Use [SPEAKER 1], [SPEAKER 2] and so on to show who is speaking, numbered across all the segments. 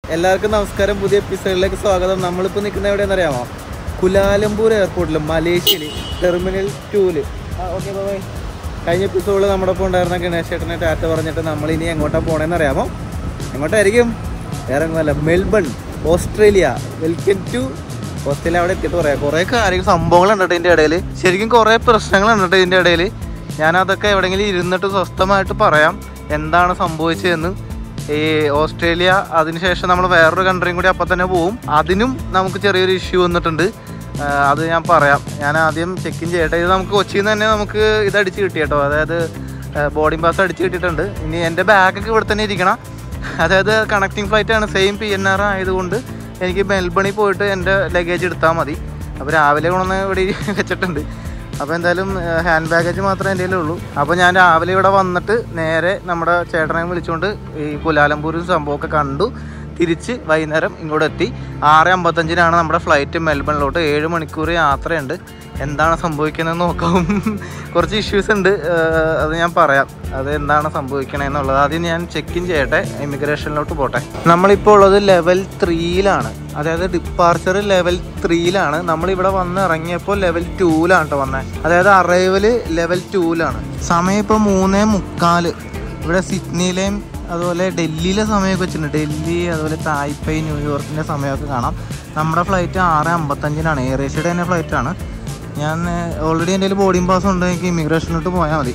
[SPEAKER 1] എല്ലാവർക്കും നമസ്കാരം പുതിയ എപ്പിസോഡിലേക്ക് സ്വാഗതം നമ്മളിപ്പോൾ നിൽക്കുന്ന എവിടെയെന്ന് അറിയാമോ കുലാലംപൂർ എയർപോർട്ടിൽ മലേഷ്യയിൽ ടെർമിനൽ ടൂല് ഓക്കെ ബൈ കഴിഞ്ഞ എപ്പിസോഡിൽ നമ്മുടെ ഒപ്പം ഉണ്ടായിരുന്ന ഗണേശ് ചേട്ടനെ ടാറ്റ പറഞ്ഞിട്ട് നമ്മൾ ഇനി എങ്ങോട്ടാണ് പോകണമെന്ന് അറിയാമോ എങ്ങോട്ടായിരിക്കും വേറെ എങ്ങോട്ടല്ല Melbourne Australia welcome to Australia അവിടെ എത്തിയിട്ട് പറയാം കുറേ കാര്യങ്ങൾ സംഭവങ്ങളുണ്ട് കേട്ടോ ഇതിൻ്റെ ഇടയിൽ ശരിക്കും കുറേ പ്രശ്നങ്ങളുണ്ട് കേട്ടോ ഇതിൻ്റെ ഇടയിൽ ഞാനതൊക്കെ എവിടെയെങ്കിലും ഇരുന്നിട്ട് സ്വസ്ഥമായിട്ട് പറയാം എന്താണ് സംഭവിച്ചതെന്ന് ഈ ഓസ്ട്രേലിയ അതിനുശേഷം നമ്മൾ വേറൊരു കൺട്രിയും കൂടി അപ്പം തന്നെ പോവും അതിനും നമുക്ക് ചെറിയൊരു ഇഷ്യൂ വന്നിട്ടുണ്ട് ആ, അത് ഞാൻ പറയാം ഞാൻ ആദ്യം ചെക്ക് ഇൻ ചെയ്യട്ടെ ഇത് നമുക്ക് കൊച്ചിയിൽ നിന്ന് തന്നെ നമുക്ക് ഇത് അടിച്ച് കിട്ടി കേട്ടോ അതായത് ബോർഡിംഗ് പാസ് അടിച്ച് കിട്ടിയിട്ടുണ്ട് ഇനി എൻ്റെ ബാഗൊക്കെ ഇവിടെ തന്നെ ഇരിക്കണം അതായത് കണക്റ്റിംഗ് ഫ്ലൈറ്റ് ആണ് സെയിം പി എൻ ആർ ആയതുകൊണ്ട് എനിക്ക് മെൽബണിൽ പോയിട്ട് എൻ്റെ ലഗേജ് എടുത്താൽ മതി അപ്പോൾ രാവിലെ കൊണ്ടുവന്ന് ഇവിടെ വെച്ചിട്ടുണ്ട് അപ്പോൾ എന്തായാലും ഹാൻഡ് ബാഗേജ് മാത്രമേ എൻ്റെ ഉള്ളൂ അപ്പോൾ ഞാൻ രാവിലെ ഇവിടെ വന്നിട്ട് നേരെ നമ്മുടെ ചേട്ടനെ വിളിച്ചുകൊണ്ട് ഈ കുലാലംപൂരും സംഭവമൊക്കെ കണ്ടു തിരിച്ച് വൈകുന്നേരം ഇങ്ങോട്ട് എത്തി ആറ് അമ്പത്തഞ്ചിനാണ് നമ്മുടെ ഫ്ലൈറ്റ് മെൽബണിലോട്ട് ഏഴ് മണിക്കൂർ യാത്രയുണ്ട് എന്താണ് സംഭവിക്കുന്നത് നോക്കാം കുറച്ച് ഇഷ്യൂസ് ഉണ്ട് ഏഹ് അത് ഞാൻ പറയാം അത് എന്താണ് സംഭവിക്കണേന്നുള്ളത് ആദ്യം ഞാൻ ചെക്ക് ഇൻ ചെയ്യട്ടെ ഇമിഗ്രേഷനിലോട്ട് പോട്ടെ നമ്മളിപ്പോൾ ഉള്ളത് ലെവൽ ത്രീയിലാണ് അതായത് ഡിപ്പാർച്ചർ ലെവൽ ത്രീയിലാണ് നമ്മളിവിടെ വന്ന് ഇറങ്ങിയപ്പോൾ ലെവൽ ടൂലാണ് കേട്ടോ വന്നത് അതായത് അറൈവല് ലെവൽ ടൂലാണ് സമയം ഇപ്പോൾ മൂന്നേ മുക്കാല് ഇവിടെ സിഡ്നിയിലെയും അതുപോലെ ഡൽഹിയിലെ സമയമൊക്കെ വെച്ചിട്ടുണ്ട് ഡൽഹി അതുപോലെ തായ്പൈ ന്യൂയോർക്കിൻ്റെ സമയമൊക്കെ കാണാം നമ്മുടെ ഫ്ലൈറ്റ് ആറ് അമ്പത്തഞ്ചിനാണ് എയർ ഏഷ്യയുടെ തന്നെ ഫ്ലൈറ്റാണ് ഞാൻ ഓൾറെഡി എൻ്റെ കയ്യിൽ ബോർഡിംഗ് പാസ് ഉണ്ട് എനിക്ക് ഇമിഗ്രേഷനിലോട്ട് പോയാൽ മതി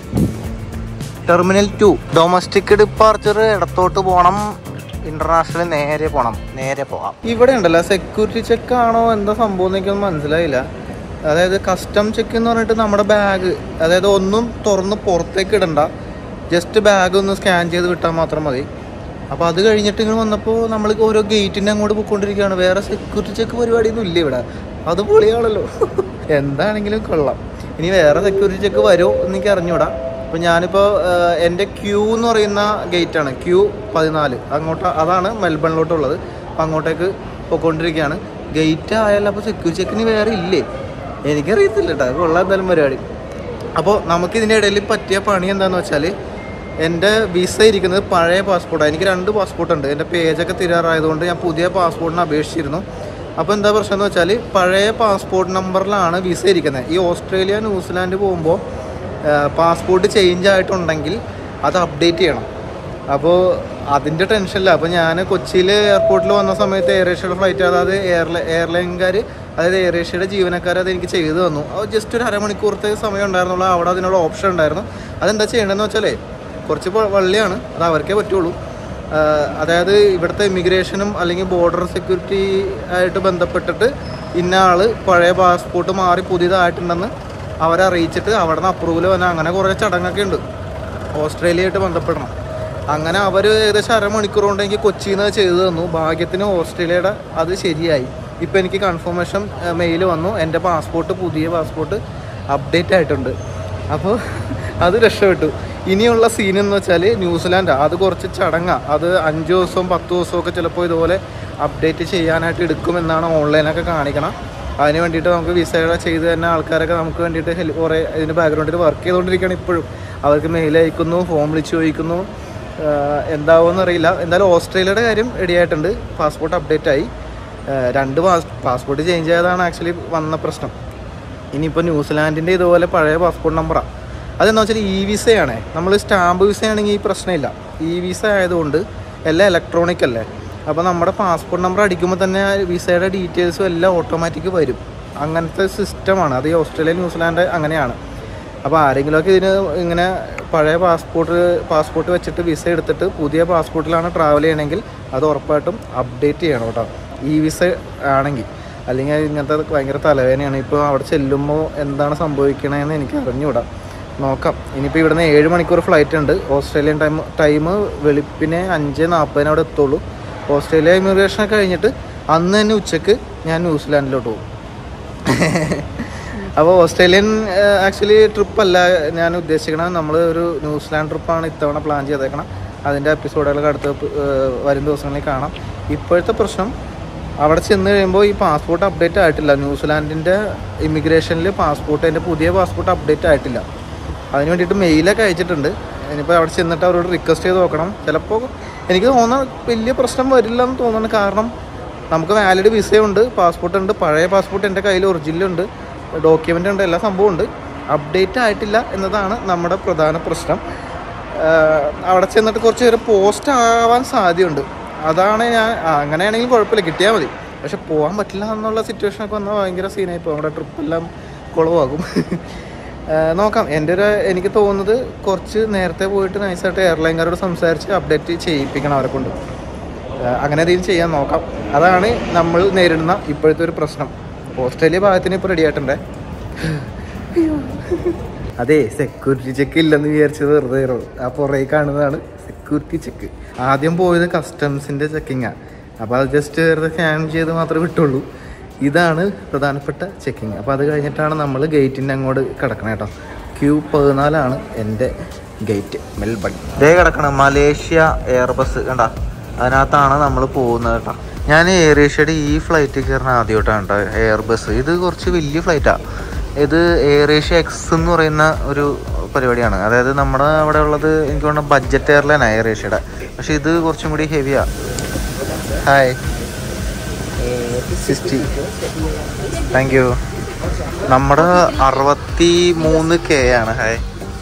[SPEAKER 1] ടെർമിനൽ ടു ഡൊമസ്റ്റിക് ഡിപ്പാർച്ചർ ഇടത്തോട്ട് പോകണം ഇന്റർനാഷണൽ നേരെ പോകണം നേരെ പോകാം ഇവിടെ ഉണ്ടല്ലോ സെക്യൂരിറ്റി ചെക്ക് ആണോ എന്താ സംഭവം എന്ന് എനിക്കൊന്നും മനസ്സിലായില്ല അതായത് കസ്റ്റം ചെക്ക് എന്ന് പറഞ്ഞിട്ട് നമ്മുടെ ബാഗ് അതായത് ഒന്നും തുറന്ന് പുറത്തേക്ക് ഇടണ്ട ജസ്റ്റ് ബാഗ് ഒന്ന് സ്കാൻ ചെയ്ത് വിട്ടാൽ മാത്രം മതി അപ്പോൾ അത് കഴിഞ്ഞിട്ട് ഇങ്ങനെ വന്നപ്പോൾ നമ്മൾ ഓരോ ഗേറ്റിൻ്റെ അങ്ങോട്ട് പോയിക്കൊണ്ടിരിക്കുകയാണ് വേറെ സെക്യൂരിറ്റി ചെക്ക് പരിപാടിയൊന്നും ഇല്ല ഇവിടെ അത് പൊളിയാണല്ലോ എന്താണെങ്കിലും കൊള്ളാം ഇനി വേറെ സെക്യൂരിറ്റി ചെക്ക് വരുമോ എന്ന് എനിക്ക് അറിഞ്ഞൂടാ അപ്പോൾ ഞാനിപ്പോൾ എൻ്റെ ക്യൂ എന്ന് പറയുന്ന ഗേറ്റാണ് ക്യൂ പതിനാല് അങ്ങോട്ട് അതാണ് മെൽബണിലോട്ടുള്ളത് അപ്പോൾ അങ്ങോട്ടേക്ക് പോയിക്കൊണ്ടിരിക്കുകയാണ് ഗേറ്റ് ആയാലും അപ്പോൾ സെക്യൂരിറ്റി ചെക്കിന് വേറെ ഇല്ലേ എനിക്കറിയത്തില്ല കേട്ടോ അത് കൊള്ളാം എന്തായാലും പരിപാടി അപ്പോൾ നമുക്ക് ഇതിൻ്റെ ഇടയിൽ പറ്റിയ പണി എന്താണെന്ന് വെച്ചാൽ എൻ്റെ വിസ ഇരിക്കുന്നത് പഴയ പാസ്പോർട്ടാണ് എനിക്ക് രണ്ട് പാസ്പോർട്ട് ഉണ്ട് എൻ്റെ പേജൊക്കെ തീരാറായതുകൊണ്ട് ഞാൻ പുതിയ പാസ്പോർട്ടിന് അപേക്ഷിച്ചിരുന്നു അപ്പോൾ എന്താ പ്രശ്നം എന്ന് വെച്ചാൽ പഴയ പാസ്പോർട്ട് നമ്പറിലാണ് വിസ ഇരിക്കുന്നത് ഈ ഓസ്ട്രേലിയ ന്യൂസിലാൻഡ് പോകുമ്പോൾ പാസ്പോർട്ട് ചേഞ്ച് ആയിട്ടുണ്ടെങ്കിൽ അത് അപ്ഡേറ്റ് ചെയ്യണം അപ്പോൾ അതിൻ്റെ ടെൻഷനില്ല അപ്പോൾ ഞാൻ കൊച്ചിയിൽ എയർപോർട്ടിൽ വന്ന സമയത്ത് എയർ ഏഷ്യയുടെ ഫ്ലൈറ്റ് അതായത് എയർലൈ എയർലൈൻകാർ അതായത് എയർ ഏഷ്യയുടെ ജീവനക്കാർ അത് എനിക്ക് ചെയ്തു തന്നു അത് ജസ്റ്റ് ഒരു അരമണിക്കൂറത്തെ സമയം ഉണ്ടായിരുന്നുള്ളൂ അവിടെ അതിനുള്ള ഓപ്ഷൻ ഉണ്ടായിരുന്നു അതെന്താ ചെയ്യേണ്ടതെന്ന് വെച്ചാലേ കുറച്ച് പ- വള്ളിയാണ് അത് അവർക്കേ പറ്റുള്ളൂ ആഹ് അതായത് ഇവിടുത്തെ ഇമിഗ്രേഷനും അല്ലെങ്കിൽ ബോർഡർ സെക്യൂരിറ്റി ആയിട്ട് ബന്ധപ്പെട്ടിട്ട് ഇന്ന ആള് പഴയ പാസ്പോർട്ട് മാറി പുതിയതായിട്ടുണ്ടെന്ന് അവരെ അറിയിച്ചിട്ട് അവിടെ നിന്ന് അപ്രൂവൽ വന്ന അങ്ങനെ കുറേ ചടങ്ങൊക്കെ ഉണ്ട് ഓസ്ട്രേലിയയായിട്ട് ബന്ധപ്പെടണം അങ്ങനെ അവർ ഏകദേശം അരമണിക്കൂർ കൊണ്ട് എനിക്ക് കൊച്ചിയിൽ നിന്ന് ചെയ്തു തന്നു ഭാഗ്യത്തിന് ഓസ്ട്രേലിയയുടെ അത് ശരിയായി ഇപ്പം എനിക്ക് കൺഫർമേഷൻ മെയിൽ വന്നു എൻ്റെ പാസ്പോർട്ട് പുതിയ പാസ്പോർട്ട് അപ്ഡേറ്റ് ആയിട്ടുണ്ട് അപ്പോൾ അത് രക്ഷപ്പെട്ടു ഇനിയുള്ള സീൻ എന്ന് വെച്ചാൽ ന്യൂസിലാൻഡാണ് അത് കുറച്ച് ചടങ്ങാണ് അത് അഞ്ച് ദിവസവും പത്ത് ദിവസവും ഒക്കെ ചിലപ്പോൾ ഇതുപോലെ അപ്ഡേറ്റ് ചെയ്യാനായിട്ട് എടുക്കുമെന്നാണ് ഓൺലൈനൊക്കെ കാണിക്കണം അതിന് വേണ്ടിയിട്ട് നമുക്ക് വിസയുടെ ചെയ്ത് തന്നെ ആൾക്കാരൊക്കെ നമുക്ക് വേണ്ടിയിട്ട് ഹെൽപ്പ് കുറേ ഇതിൻ്റെ ബാക്ക്ഗ്രൗണ്ടിൽ വർക്ക് ചെയ്തുകൊണ്ടിരിക്കുകയാണ് ഇപ്പോഴും അവർക്ക് മെയിൽ അയക്കുന്നു ഫോം വിളിച്ച് ചോദിക്കുന്നു ആഹ് എന്താവുമെന്ന് അറിയില്ല എന്തായാലും ഓസ്ട്രേലിയയുടെ കാര്യം റെഡി ആയിട്ടുണ്ട് പാസ്പോർട്ട് അപ്ഡേറ്റ് ആയി ആഹ് രണ്ട് പാസ് പാസ്പോർട്ട് ചേഞ്ച് ചെയ്തതാണ് ആക്ച്വലി വന്ന പ്രശ്നം ഇനിയിപ്പോൾ ന്യൂസിലാൻഡിൻ്റെ ഇതുപോലെ പഴയ പാസ്പോർട്ട് നമ്പറാണ് അതെന്ന് വെച്ചാൽ ഇ വിസയാണേ നമ്മൾ സ്റ്റാമ്പ് വിസയാണെങ്കിൽ ഈ പ്രശ്നമില്ല ഇ വിസ ആയതുകൊണ്ട് എല്ലാം ഇലക്ട്രോണിക് അല്ലേ അപ്പോൾ നമ്മുടെ പാസ്പോർട്ട് നമ്പർ അടിക്കുമ്പോൾ തന്നെ ആ വിസയുടെ ഡീറ്റെയിൽസും എല്ലാം ഓട്ടോമാറ്റിക് വരും അങ്ങനത്തെ സിസ്റ്റമാണ് അത് ഈ ഓസ്ട്രേലിയ ന്യൂസിലാൻഡ് അങ്ങനെയാണ് അപ്പോൾ ആരെങ്കിലുമൊക്കെ ഇതിന് ഇങ്ങനെ പഴയ പാസ്പോർട്ട് പാസ്പോർട്ട് വെച്ചിട്ട് വിസ എടുത്തിട്ട് പുതിയ പാസ്പോർട്ടിലാണ് ട്രാവൽ ചെയ്യണമെങ്കിൽ അത് ഉറപ്പായിട്ടും അപ്ഡേറ്റ് ചെയ്യണം കേട്ടോ ഈ വിസ ആണെങ്കിൽ അല്ലെങ്കിൽ ഇങ്ങനത്തെ ഭയങ്കര തലവേദനയാണ് ഇപ്പോൾ അവിടെ ചെല്ലുമ്പോൾ എന്താണ് സംഭവിക്കണതെന്ന് എനിക്ക് അറിഞ്ഞുകൂടാ നോക്കാം ഇനിയിപ്പോൾ ഇവിടുന്ന് ഏഴ് മണിക്കൂർ ഫ്ലൈറ്റ് ഉണ്ട് ഓസ്ട്രേലിയൻ ടൈം ടൈം വെളുപ്പിനെ അഞ്ച് നാൽപ്പതിന് അവിടെ എത്തുള്ളൂ ഓസ്ട്രേലിയ ഇമിഗ്രേഷൻ കഴിഞ്ഞിട്ട് അന്ന് തന്നെ ഉച്ചക്ക് ഞാൻ ന്യൂസിലാൻഡിലോട്ട് പോകും അപ്പോൾ ഓസ്ട്രേലിയൻ ആക്ച്വലി ട്രിപ്പല്ല ഞാൻ ഉദ്ദേശിക്കണം നമ്മൾ ഒരു ന്യൂസിലാൻഡ് ട്രിപ്പാണ് ഇത്തവണ പ്ലാൻ ചെയ്തേക്കണം അതിൻ്റെ എപ്പിസോഡുകളൊക്കെ അടുത്ത ഏഹ്, വരും ദിവസങ്ങളിൽ കാണാം ഇപ്പോഴത്തെ പ്രശ്നം അവിടെ ചെന്ന് കഴിയുമ്പോൾ ഈ പാസ്പോർട്ട് അപ്ഡേറ്റ് ആയിട്ടില്ല ന്യൂസിലാൻഡിൻ്റെ ഇമിഗ്രേഷനിൽ പാസ്പോർട്ട് എൻ്റെ പുതിയ പാസ്പോർട്ട് അപ്ഡേറ്റ് ആയിട്ടില്ല അതിന് വേണ്ടിയിട്ട് മെയിലൊക്കെ അയച്ചിട്ടുണ്ട് ഇനിയിപ്പോൾ അവിടെ ചെന്നിട്ട് അവരോട് റിക്വസ്റ്റ് ചെയ്ത് നോക്കണം ചിലപ്പോൾ എനിക്ക് തോന്നുന്നു വലിയ പ്രശ്നം വരില്ല എന്ന് തോന്നുന്നു കാരണം നമുക്ക് വാലിഡ് വിസയുണ്ട് പാസ്പോർട്ട് ഉണ്ട് പഴയ പാസ്പോർട്ട് എൻ്റെ കയ്യിൽ ഒറിജിനലുണ്ട് ഡോക്യുമെൻ്റ് ഉണ്ട് എല്ലാ സംഭവം ഉണ്ട് അപ്ഡേറ്റ് ആയിട്ടില്ല എന്നതാണ് നമ്മുടെ പ്രധാന പ്രശ്നം ആഹ് അവിടെ ചെന്നിട്ട് കുറച്ച് നേരം പോസ്റ്റ് ആവാൻ സാധ്യതയുണ്ട് അതാണ് ഞാൻ ആ, അങ്ങനെയാണെങ്കിൽ കുഴപ്പമില്ല കിട്ടിയാൽ മതി പക്ഷെ പോകാൻ പറ്റില്ല എന്നുള്ള സിറ്റുവേഷൻ ഒക്കെ വന്നാൽ ഭയങ്കര സീനായി പോകും നമ്മുടെ ട്രിപ്പെല്ലാം കുളമാകും ആഹ് നോക്കാം എൻ്റെ ഒരു എനിക്ക് തോന്നുന്നത് കുറച്ച് നേരത്തെ പോയിട്ട് നൈസായിട്ട് എയർലൈൻകാരോട് സംസാരിച്ച് അപ്ഡേറ്റ് ചെയ്യിപ്പിക്കണം അവരെ കൊണ്ട് ആഹ് അങ്ങനെ എന്തെങ്കിലും ചെയ്യാൻ നോക്കാം അതാണ് നമ്മൾ നേരിടുന്ന ഇപ്പോഴത്തെ ഒരു പ്രശ്നം ഓസ്ട്രേലിയ ഭാഗത്തിന് ഇപ്പോൾ റെഡി ആയിട്ടുണ്ടേ അതെ സെക്യൂരിറ്റി ചെക്ക് ഇല്ലെന്ന് വിചാരിച്ചത് വെറുതെ ആയിരുന്നു. ആ പുറകെ കാണുന്നതാണ് സെക്യൂരിറ്റി ചെക്ക് ആദ്യം പോയത് കസ്റ്റംസിൻ്റെ ചെക്കിങ്ങാണ് അപ്പോൾ അത് ജസ്റ്റ് വെറുതെ സ്കാൻ ചെയ്ത് മാത്രമേ വിട്ടുള്ളൂ ഇതാണ് പ്രധാനപ്പെട്ട ചെക്കിങ് അപ്പോൾ അത് കഴിഞ്ഞിട്ടാണ് നമ്മൾ ഗേറ്റിൻ്റെ അങ്ങോട്ട് കിടക്കണം കേട്ടോ ക്യൂ പതിനാലാണ് എൻ്റെ ഗേറ്റ് മെൽബൺ ഇതേ കിടക്കണം മലേഷ്യ എയർബസ് കണ്ട അതിനകത്താണ് നമ്മൾ പോകുന്നത് കേട്ടോ ഞാൻ എയർ ഏഷ്യയുടെ ഈ ഫ്ലൈറ്റ് കയറുന്ന ആദ്യമായിട്ടാണ് കേട്ടോ എയർബസ് ഇത് കുറച്ച് വലിയ ഫ്ലൈറ്റാണ് ഇത് എയർ ഏഷ്യ എക്സ് എന്ന് പറയുന്ന ഒരു പരിപാടിയാണ് അതായത് നമ്മുടെ അവിടെ ഉള്ളത് എനിക്ക് തോന്നുന്നു ബഡ്ജറ്റ് എയർലൈനാണ് എയർ ഏഷ്യയുടെ പക്ഷെ ഇത് കുറച്ചും കൂടി ഹെവിയാണ് ഹായ് സിക്സ്റ്റി താങ്ക് യു നമ്മുടെ അറുപത്തി മൂന്ന് കെ ആണ് ഹായ്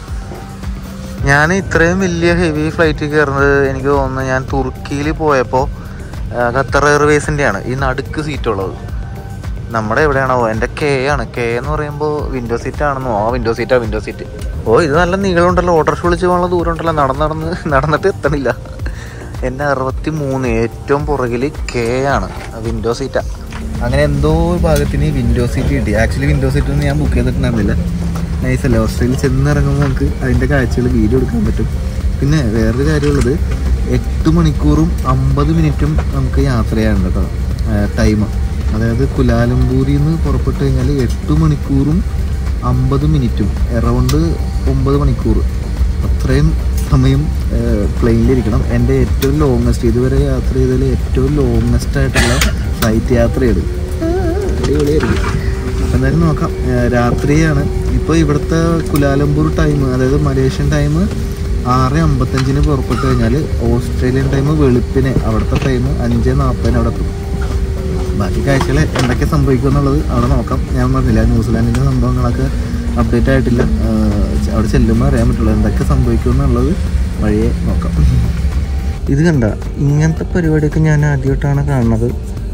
[SPEAKER 1] ഞാൻ ഇത്രയും വലിയ ഹെവി ഫ്ലൈറ്റ് കയറുന്നത് എനിക്ക് തോന്നുന്നു ഞാൻ തുർക്കിയിൽ പോയപ്പോൾ ഖത്തർ എയർവേസിൻ്റെ ആണ് ഈ നടുക്ക് സീറ്റ് ഉള്ളത് നമ്മുടെ എവിടെയാണോ എൻ്റെ കെ ആണ് കെ എന്ന് പറയുമ്പോൾ വിൻഡോ സീറ്റ് ആണെന്നോ ആ വിൻഡോ സീറ്റാ വിൻഡോ സീറ്റ് ഓ ഇത് നല്ല നീളമുണ്ടല്ലോ ഓട്ടോറിക്ഷ വിളിച്ച് പോകാനുള്ള ദൂരം ഉണ്ടല്ലോ നടന്ന് നടന്ന് നടന്നിട്ട് എത്തണില്ല എൻ്റെ അറുപത്തി മൂന്ന് ഏറ്റവും പുറകിൽ കെ ആണ് വിൻഡോ സീറ്റാ അങ്ങനെ എന്തോ ഒരു ഭാഗത്തിന് വിൻഡോ സീറ്റ് കിട്ടി ആക്ച്വലി വിൻഡോ സീറ്റ് ഒന്നും ഞാൻ ബുക്ക് ചെയ്തിട്ടുണ്ടായിരുന്നില്ല നൈസ് അല്ലേ ഓസ്ട്രേലിയയിൽ ചെന്നിറങ്ങുമ്പോൾ നമുക്ക് അതിൻ്റെ കാഴ്ചകൾ വീഡിയോ എടുക്കാൻ പറ്റും പിന്നെ വേറൊരു കാര്യമുള്ളത് എട്ട് മണിക്കൂറും അമ്പത് മിനിറ്റും നമുക്ക് യാത്ര ചെയ്യാനുണ്ട് കേട്ടോ ടൈം അതായത് കുലാലംപൂരിൽ നിന്ന് പുറപ്പെട്ട് കഴിഞ്ഞാൽ എട്ട് മണിക്കൂറും അമ്പത് മിനിറ്റും എറൗണ്ട് ഒമ്പത് മണിക്കൂർ അത്രയും സമയം പ്ലെയിനിലിരിക്കണം എൻ്റെ ഏറ്റവും ലോങ്ങസ്റ്റ് ഇതുവരെ യാത്ര ചെയ്തതിൽ ഏറ്റവും ലോങ്ങസ്റ്റ് ആയിട്ടുള്ള ഫ്ലൈറ്റ് യാത്രയാണ് അടിപൊളിയായിരിക്കും അപ്പം എന്തായാലും നോക്കാം ഏഹ് രാത്രിയാണ് ഇപ്പോൾ ഇവിടുത്തെ കുലാലംപൂർ ടൈം അതായത് മലേഷ്യൻ ടൈം ആറ് അമ്പത്തഞ്ചിന് പുറപ്പെട്ട് കഴിഞ്ഞാൽ ഓസ്ട്രേലിയൻ ടൈം വെളുപ്പിന് അവിടുത്തെ ടൈം അഞ്ച് നാൽപ്പതിന് അവിടെ എത്തും ബാക്കി കാഴ്ചകൾ എന്തൊക്കെ സംഭവിക്കും എന്നുള്ളത് അവിടെ നോക്കാം ഞാൻ പറഞ്ഞില്ല ന്യൂസിലാൻഡിൻ്റെ സംഭവങ്ങളൊക്കെ അപ്ഡേറ്റ് ആയിട്ടില്ല ഏഹ് അവിടെ ചെല്ലുമ്പോൾ അറിയാൻ പറ്റുള്ളൂ എന്തൊക്കെ സംഭവിക്കും എന്നുള്ളത് വഴിയെ നോക്കാം ഇത് കണ്ട ഇങ്ങനത്തെ പരിപാടിയൊക്കെ ഞാൻ ആദ്യമായിട്ടാണ് കാണുന്നത്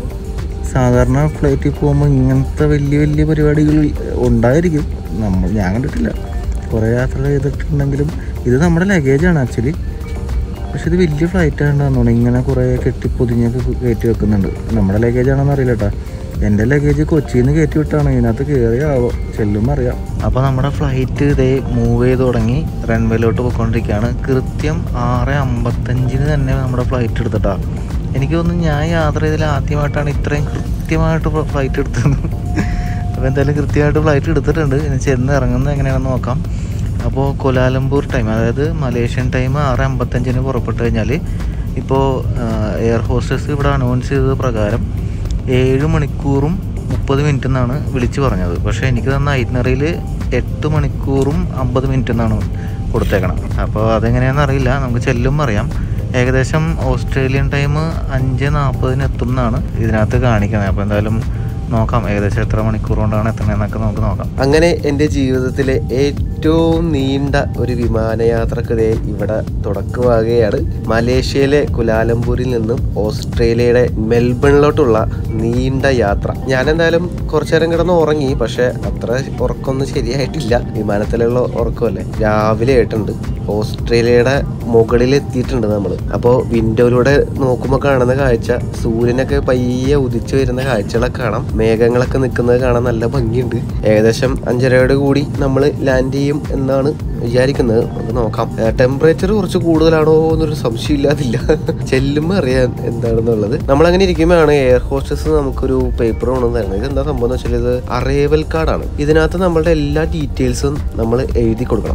[SPEAKER 1] സാധാരണ ഫ്ലൈറ്റിൽ പോകുമ്പോൾ ഇങ്ങനത്തെ വലിയ വലിയ പരിപാടികൾ ഉണ്ടായിരിക്കും നമ്മൾ ഞാൻ കണ്ടിട്ടില്ല കുറേ യാത്ര ചെയ്തിട്ടുണ്ടെങ്കിലും ഇത് നമ്മുടെ ലഗേജാണ് ആക്ച്വലി പക്ഷെ ഇത് വലിയ ഫ്ലൈറ്റ് ആണെന്ന് തോന്നുന്നു ഇങ്ങനെ കുറേ കെട്ടി പൊതിഞ്ഞൊക്കെ കയറ്റി വെക്കുന്നുണ്ട് നമ്മുടെ ലഗേജ് ആണെന്ന് അറിയില്ല കേട്ടോ എൻ്റെ ലഗേജ് കൊച്ചിയിൽ നിന്ന് കയറ്റി വിട്ടാണ് ഇതിനകത്ത് കയറിയാവോ ചെല്ലുമ്പോൾ അറിയാം അപ്പോൾ നമ്മുടെ ഫ്ലൈറ്റ് ഇതേ മൂവ് ചെയ്ത് തുടങ്ങി റൺവേയിലോട്ട് പോയിക്കൊണ്ടിരിക്കുകയാണ് കൃത്യം ആറ് അമ്പത്തഞ്ചിന് തന്നെ നമ്മുടെ ഫ്ലൈറ്റ് എടുത്തിട്ടാണ് എനിക്ക് തോന്നുന്നു ഞാൻ യാത്ര ചെയ്തതിൽ ആദ്യമായിട്ടാണ് ഇത്രയും കൃത്യമായിട്ട് ഫ്ലൈറ്റ് എടുത്തത് അപ്പോൾ എന്തായാലും കൃത്യമായിട്ട് ഫ്ലൈറ്റ് എടുത്തിട്ടുണ്ട് ഇനി ചെന്ന് ഇറങ്ങുന്നത് എങ്ങനെയാണെന്ന് നോക്കാം അപ്പോൾ കൊലാലംപൂർ ടൈം അതായത് മലേഷ്യൻ ടൈം ആറ് അമ്പത്തഞ്ചിന് പുറപ്പെട്ട് കഴിഞ്ഞാൽ ഇപ്പോൾ എയർ ഹോസ്റ്റസ് ഇവിടെ അനൗൺസ് ചെയ്തത് പ്രകാരം ഏഴ് മണിക്കൂറും മുപ്പത് മിനിറ്റ് എന്നാണ് വിളിച്ചു പറഞ്ഞത് പക്ഷേ എനിക്ക് തന്ന ഐറ്റ്നറിയിൽ എട്ട് മണിക്കൂറും അമ്പത് മിനിറ്റ് എന്നാണ് കൊടുത്തേക്കണം അപ്പോൾ അതെങ്ങനെയാണെന്ന് അറിയില്ല നമുക്ക് ചെല്ലുമ്പോൾ അറിയാം ഏകദേശം ഓസ്ട്രേലിയൻ ടൈം അഞ്ച് നാൽപ്പതിന് എത്തും എന്നാണ് ഇതിനകത്ത് കാണിക്കുന്നത് അപ്പോൾ എന്തായാലും നോക്കാം ഏകദേശം എത്ര മണിക്കൂർ കൊണ്ടാണ് എത്തണതെന്നൊക്കെ നമുക്ക് നോക്കാം
[SPEAKER 2] അങ്ങനെ എൻ്റെ ജീവിതത്തിലെ ഏറ്റവും നീണ്ട ഒരു വിമാനയാത്രക്ക് ദേ ഇവിടെ തുടക്കമാകുകയാണ് മലേഷ്യയിലെ കുലാലംപൂരിൽ നിന്നും ഓസ്ട്രേലിയയുടെ മെൽബണിലോട്ടുള്ള നീണ്ട യാത്ര ഞാൻ എന്തായാലും കുറച്ചു നേരം കിടന്ന് ഉറങ്ങി പക്ഷെ അത്ര ഉറക്കമൊന്നും ശരിയായിട്ടില്ല വിമാനത്തിലുള്ള ഉറക്കമല്ലേ രാവിലെ ആയിട്ടുണ്ട് ഓസ്ട്രേലിയയുടെ മുകളിൽ എത്തിയിട്ടുണ്ട് നമ്മൾ അപ്പോൾ വിൻഡോയിലൂടെ നോക്കുമ്പോൾ കാണുന്ന കാഴ്ച സൂര്യനൊക്കെ പയ്യെ ഉദിച്ചു വരുന്ന കാഴ്ചകളൊക്കെ കാണാം മേഘങ്ങളൊക്കെ നിൽക്കുന്നത് കാണാൻ നല്ല ഭംഗിയുണ്ട് ഏകദേശം അഞ്ചരയോട് കൂടി നമ്മൾ ലാൻഡ് ചെയ്യും എന്നാണ് വിചാരിക്കുന്നത് നമുക്ക് നോക്കാം ടെമ്പറേച്ചർ കുറച്ച് കൂടുതലാണോ എന്നൊരു സംശയം ഇല്ലാതില്ല ചെല്ലുമ്പോൾ അറിയാൻ എന്താണെന്നുള്ളത് നമ്മൾ അങ്ങനെ ഇരിക്കുമ്പോഴാണ് എയർ ഹോസ്റ്റസ് നമുക്കൊരു പേപ്പർ കൊണ്ടു തരുന്നത് ഇത് എന്താ സംഭവം എന്ന് വെച്ചാൽ ഇത് അറേവൽ കാർഡാണ് ഇതിനകത്ത് നമ്മളുടെ എല്ലാ ഡീറ്റെയിൽസും നമ്മൾ എഴുതി കൊടുക്കണം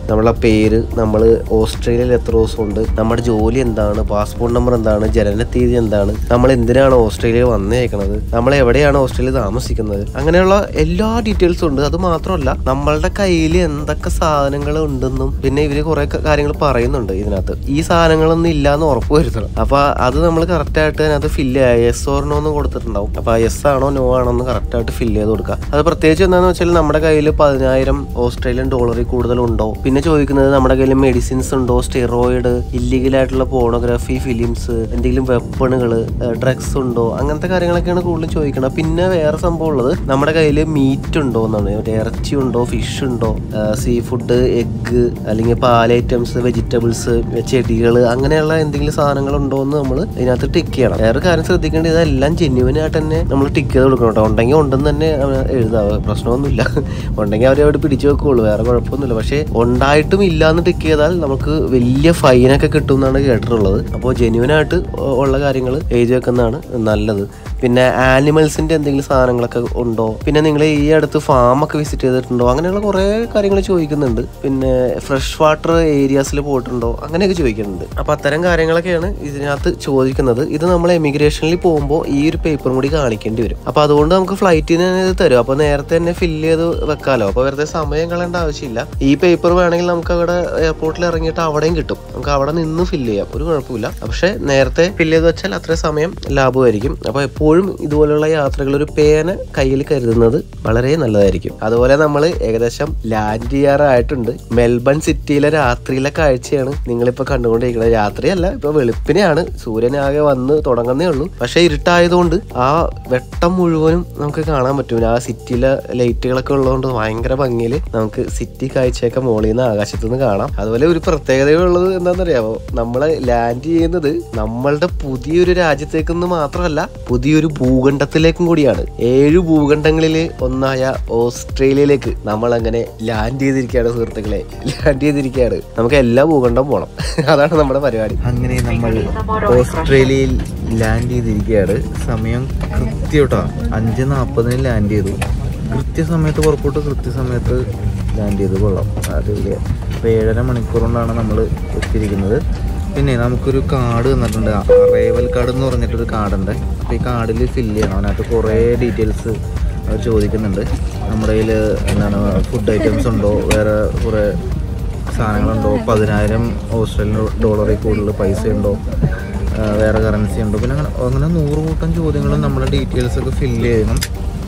[SPEAKER 2] നമ്മളെ പേര് നമ്മൾ ഓസ്ട്രേലിയയിൽ എത്ര ദിവസം ഉണ്ട് നമ്മുടെ ജോലി എന്താണ് പാസ്പോർട്ട് നമ്പർ എന്താണ് ജനന തീയതി എന്താണ് നമ്മൾ എന്തിനാണ് ഓസ്ട്രേലിയയിൽ വന്നേക്കണത് നമ്മൾ എവിടെയാണ് ഓസ്ട്രേലിയ താമസിക്കുന്നത് അങ്ങനെയുള്ള എല്ലാ ഡീറ്റെയിൽസും ഉണ്ട് അത് മാത്രമല്ല നമ്മളുടെ കയ്യിൽ എന്തൊക്കെ സാധനങ്ങൾ ഉണ്ടെന്നും പിന്നെ ഇവര് കുറെ കാര്യങ്ങൾ പറയുന്നുണ്ട് ഇതിനകത്ത് ഈ സാധനങ്ങളൊന്നും ഇല്ലാന്ന് ഉറപ്പ് വരുത്തണം അപ്പൊ അത് നമ്മൾ കറക്റ്റ് ആയിട്ട് അതിനകത്ത് ഫില്ല് ചെയ്യുക എസ് ഓർ നോ എന്ന് കൊടുത്തിട്ടുണ്ടാവും അപ്പൊ എസ് ആണോ നോ ആണോ എന്ന് കറക്റ്റ് ആയിട്ട് ഫില്ല് ചെയ്ത് കൊടുക്കുക അത് പ്രത്യേകിച്ച് എന്താണെന്ന് വെച്ചാൽ നമ്മുടെ കയ്യിൽ പതിനായിരം ഓസ്ട്രേലിയൻ ഡോളറിൽ കൂടുതൽ ഉണ്ടോ പിന്നെ ചോദിക്കുന്നത് നമ്മുടെ കയ്യിൽ മെഡിസിൻസ് ഉണ്ടോ സ്റ്റെറോയിഡ് ഇല്ലീഗൽ ആയിട്ടുള്ള പോണോഗ്രാഫി ഫിലിംസ് എന്തെങ്കിലും വെപ്പണുകൾ ഡ്രഗ്സ് ഉണ്ടോ അങ്ങനത്തെ കാര്യങ്ങളൊക്കെയാണ് കൂടുതലും ചോദിക്കുന്നത് പിന്നെ വേറെ സംഭവം ഉള്ളത് നമ്മുടെ കയ്യിൽ മീറ്റ് ഉണ്ടോ എന്നാണ് മറ്റേ ഇറച്ചി ഉണ്ടോ ഫിഷ് ഉണ്ടോ സീ ഫുഡ് എഗ്ഗ് അല്ലെങ്കിൽ പാൽ ഐറ്റംസ് വെജിറ്റബിൾസ് ചെടികൾ അങ്ങനെയുള്ള എന്തെങ്കിലും സാധനങ്ങൾ ഉണ്ടോ എന്ന് നമ്മൾ ഇതിനകത്ത് ടിക്ക് ചെയ്യണം വേറെ കാര്യം ശ്രദ്ധിക്കേണ്ടത് ഇതെല്ലാം ജെന്യുവൻ ആയിട്ട് തന്നെ നമ്മൾ ടിക്ക് ചെയ്ത് കൊടുക്കണം കേട്ടോ ഉണ്ടെങ്കിൽ ഉണ്ടെന്ന് തന്നെ എഴുതാം പ്രശ്നമൊന്നുമില്ല ഉണ്ടെങ്കിൽ അവരെ അവിടെ പിടിച്ചു വെക്കുള്ളൂ വേറെ കുഴപ്പമൊന്നുമില്ല പക്ഷേ ഉണ്ടായിട്ടും ഇല്ലാന്ന് ടിക്ക് ചെയ്താൽ നമുക്ക് വലിയ ഫൈനൊക്കെ കിട്ടും എന്നാണ് കേട്ടിട്ടുള്ളത് അപ്പോൾ ജെന്യുവൻ ആയിട്ട് ഉള്ള കാര്യങ്ങൾ എഴുതി വെക്കുന്നതാണ് നല്ലത് പിന്നെ ആനിമൽസിന്റെ എന്തെങ്കിലും സാധനങ്ങളൊക്കെ ഉണ്ടോ പിന്നെ നിങ്ങൾ ഈ അടുത്ത് ഫാം ഒക്കെ വിസിറ്റ് ചെയ്തിട്ടുണ്ടോ അങ്ങനെയുള്ള കുറേ കാര്യങ്ങൾ ചോദിക്കുന്നുണ്ട് പിന്നെ ഫ്രഷ് വാട്ടർ ഏരിയാസിൽ പോയിട്ടുണ്ടോ അങ്ങനെയൊക്കെ ചോദിക്കുന്നുണ്ട് അപ്പൊ അത്തരം കാര്യങ്ങളൊക്കെയാണ് ഇതിനകത്ത് ചോദിക്കുന്നത് ഇത് നമ്മൾ എമിഗ്രേഷനിൽ പോകുമ്പോൾ ഈ ഒരു പേപ്പറും കൂടി കാണിക്കേണ്ടി വരും അപ്പൊ അതുകൊണ്ട് നമുക്ക് ഫ്ലൈറ്റിന് തന്നെ ഇത് തരും അപ്പൊ നേരത്തെ തന്നെ ഫില്ല് ചെയ്ത് വെക്കാലോ അപ്പൊ വെറുതെ സമയം കളയേണ്ട ആവശ്യമില്ല ഈ പേപ്പർ വേണമെങ്കിൽ നമുക്ക് അവിടെ എയർപോർട്ടിൽ ഇറങ്ങിയിട്ട് അവിടെയും കിട്ടും നമുക്ക് അവിടെ നിന്ന് ഫില്ല് ചെയ്യാം ഒരു കുഴപ്പമില്ല പക്ഷെ നേരത്തെ ഫില്ല് ചെയ്ത് വെച്ചാൽ അത്രയും സമയം ലാഭമായിരിക്കും അപ്പൊ എപ്പോഴും ഇതുപോലുള്ള യാത്രകൾ ഒരു പേന കയ്യിൽ കരുതുന്നത് വളരെ നല്ലതായിരിക്കും അതുപോലെ നമ്മൾ ഏകദേശം ലാൻഡ് ചെയ്യാറായിട്ടുണ്ട് മെൽബൺ സിറ്റിയിലെ രാത്രിയിലെ കാഴ്ചയാണ് നിങ്ങളിപ്പോ കണ്ടുകൊണ്ടിരിക്കുന്നത് രാത്രിയല്ല ഇപ്പൊ വെളുപ്പിനെയാണ് സൂര്യനാകെ വന്ന് തുടങ്ങുന്നേ ഉള്ളൂ പക്ഷെ ഇരുട്ടായതുകൊണ്ട് ആ വെട്ടം മുഴുവനും നമുക്ക് കാണാൻ പറ്റും ആ സിറ്റിയിലെ ലൈറ്റുകളൊക്കെ ഉള്ളതുകൊണ്ട് ഭയങ്കര ഭംഗിയിൽ നമുക്ക് സിറ്റി കാഴ്ചയൊക്കെ മുകളിൽ നിന്ന് ആകാശത്ത് നിന്ന് കാണാം അതുപോലെ ഒരു പ്രത്യേകതയുള്ളത് എന്താണെന്നറിയാമോ നമ്മളെ ലാൻഡ് ചെയ്യുന്നത് നമ്മളുടെ പുതിയൊരു രാജ്യത്തേക്ക് നിന്ന് മാത്രമല്ല പുതിയൊരു ഭൂഖണ്ഡത്തിലേക്കും കൂടിയാണ് ഏഴ് ഭൂഖണ്ഡങ്ങളിൽ ഒന്നായ ഓസ്ട്രേലിയയിലേക്ക് നമ്മൾ അങ്ങനെ ലാൻഡ് ചെയ്തിരിക്കുകയാണ് സുഹൃത്തുക്കളെ ലാൻഡ് ചെയ്തിരിക്കുകയാണ് നമുക്ക് എല്ലാ ഭൂഖണ്ഡം പോകണം അതാണ് നമ്മുടെ പരിപാടി
[SPEAKER 1] അങ്ങനെ നമ്മൾ ഓസ്ട്രേലിയയിൽ ലാൻഡ് ചെയ്തിരിക്കുകയാണ് സമയം കൃത്യം കേട്ടോ അഞ്ച് നാൽപ്പതിന് ലാൻഡ് ചെയ്തു കൃത്യസമയത്ത് പുറപ്പെട്ടു കൃത്യസമയത്ത് ലാൻഡ് ചെയ്ത് കൊള്ളാം അതിൽ ഇപ്പോൾ ഏഴര മണിക്കൂർ കൊണ്ടാണ് നമ്മൾ എത്തിയിരിക്കുന്നത് പിന്നെ നമുക്കൊരു കാർഡ് തന്നിട്ടുണ്ട് അറൈവൽ കാർഡ് എന്ന് പറഞ്ഞിട്ടൊരു കാർഡുണ്ട് അപ്പോൾ ഈ കാർഡിൽ ഫില്ല് ചെയ്യണം അതിനകത്ത് കുറേ ഡീറ്റെയിൽസ് അവർ ചോദിക്കുന്നുണ്ട് നമ്മുടെ കയ്യിൽ എന്താണ് ഫുഡ് ഐറ്റംസ് ഉണ്ടോ വേറെ കുറേ സാധനങ്ങളുണ്ടോ പതിനായിരം ഓസ്ട്രേലിയൻ ഡോളറിൽ കൂടുതൽ പൈസ ഉണ്ടോ ആ, വേറെ കറൻസി ഉണ്ടോ പിന്നെ അങ്ങനെ അങ്ങനെ നൂറ് കൂട്ടം ചോദ്യങ്ങളും നമ്മുടെ ഡീറ്റെയിൽസ് ഒക്കെ ഫില്ല് ചെയ്യണം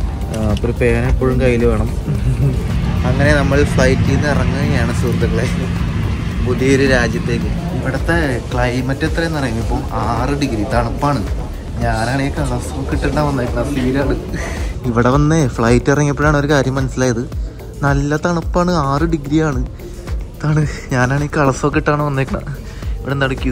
[SPEAKER 1] ആ, അപ്പോൾ ഒരു പേന എപ്പോഴും കയ്യിൽ വേണം അങ്ങനെ നമ്മൾ ഫ്ലൈറ്റിൽ നിന്ന് ഇറങ്ങുകയാണ് സുഹൃത്തുക്കളെ പുതിയൊരു രാജ്യത്തേക്ക് ഇവിടുത്തെ ക്ലൈമറ്റ് എത്രയെന്ന് അറിയാം ഇപ്പോൾ ആറ് ഡിഗ്രി തണുപ്പാണ് ഞാനാണെങ്കിൽ കളർസൊക്കെ ഇട്ടിട്ടാണ് വന്നേക്കുന്നത് ഫീലാണ് ഇവിടെ വന്നേ ഫ്ലൈറ്റ് ഇറങ്ങിയപ്പോഴാണ് ഒരു കാര്യം മനസ്സിലായത് നല്ല തണുപ്പാണ് ആറ് ഡിഗ്രിയാണ് ഇതാണ് ഞാനാണെങ്കിൽ കളസൊക്കെ ഇട്ടാണ് വന്നേക്കുന്നത് ഇവിടെ എന്താണ് ക്യൂ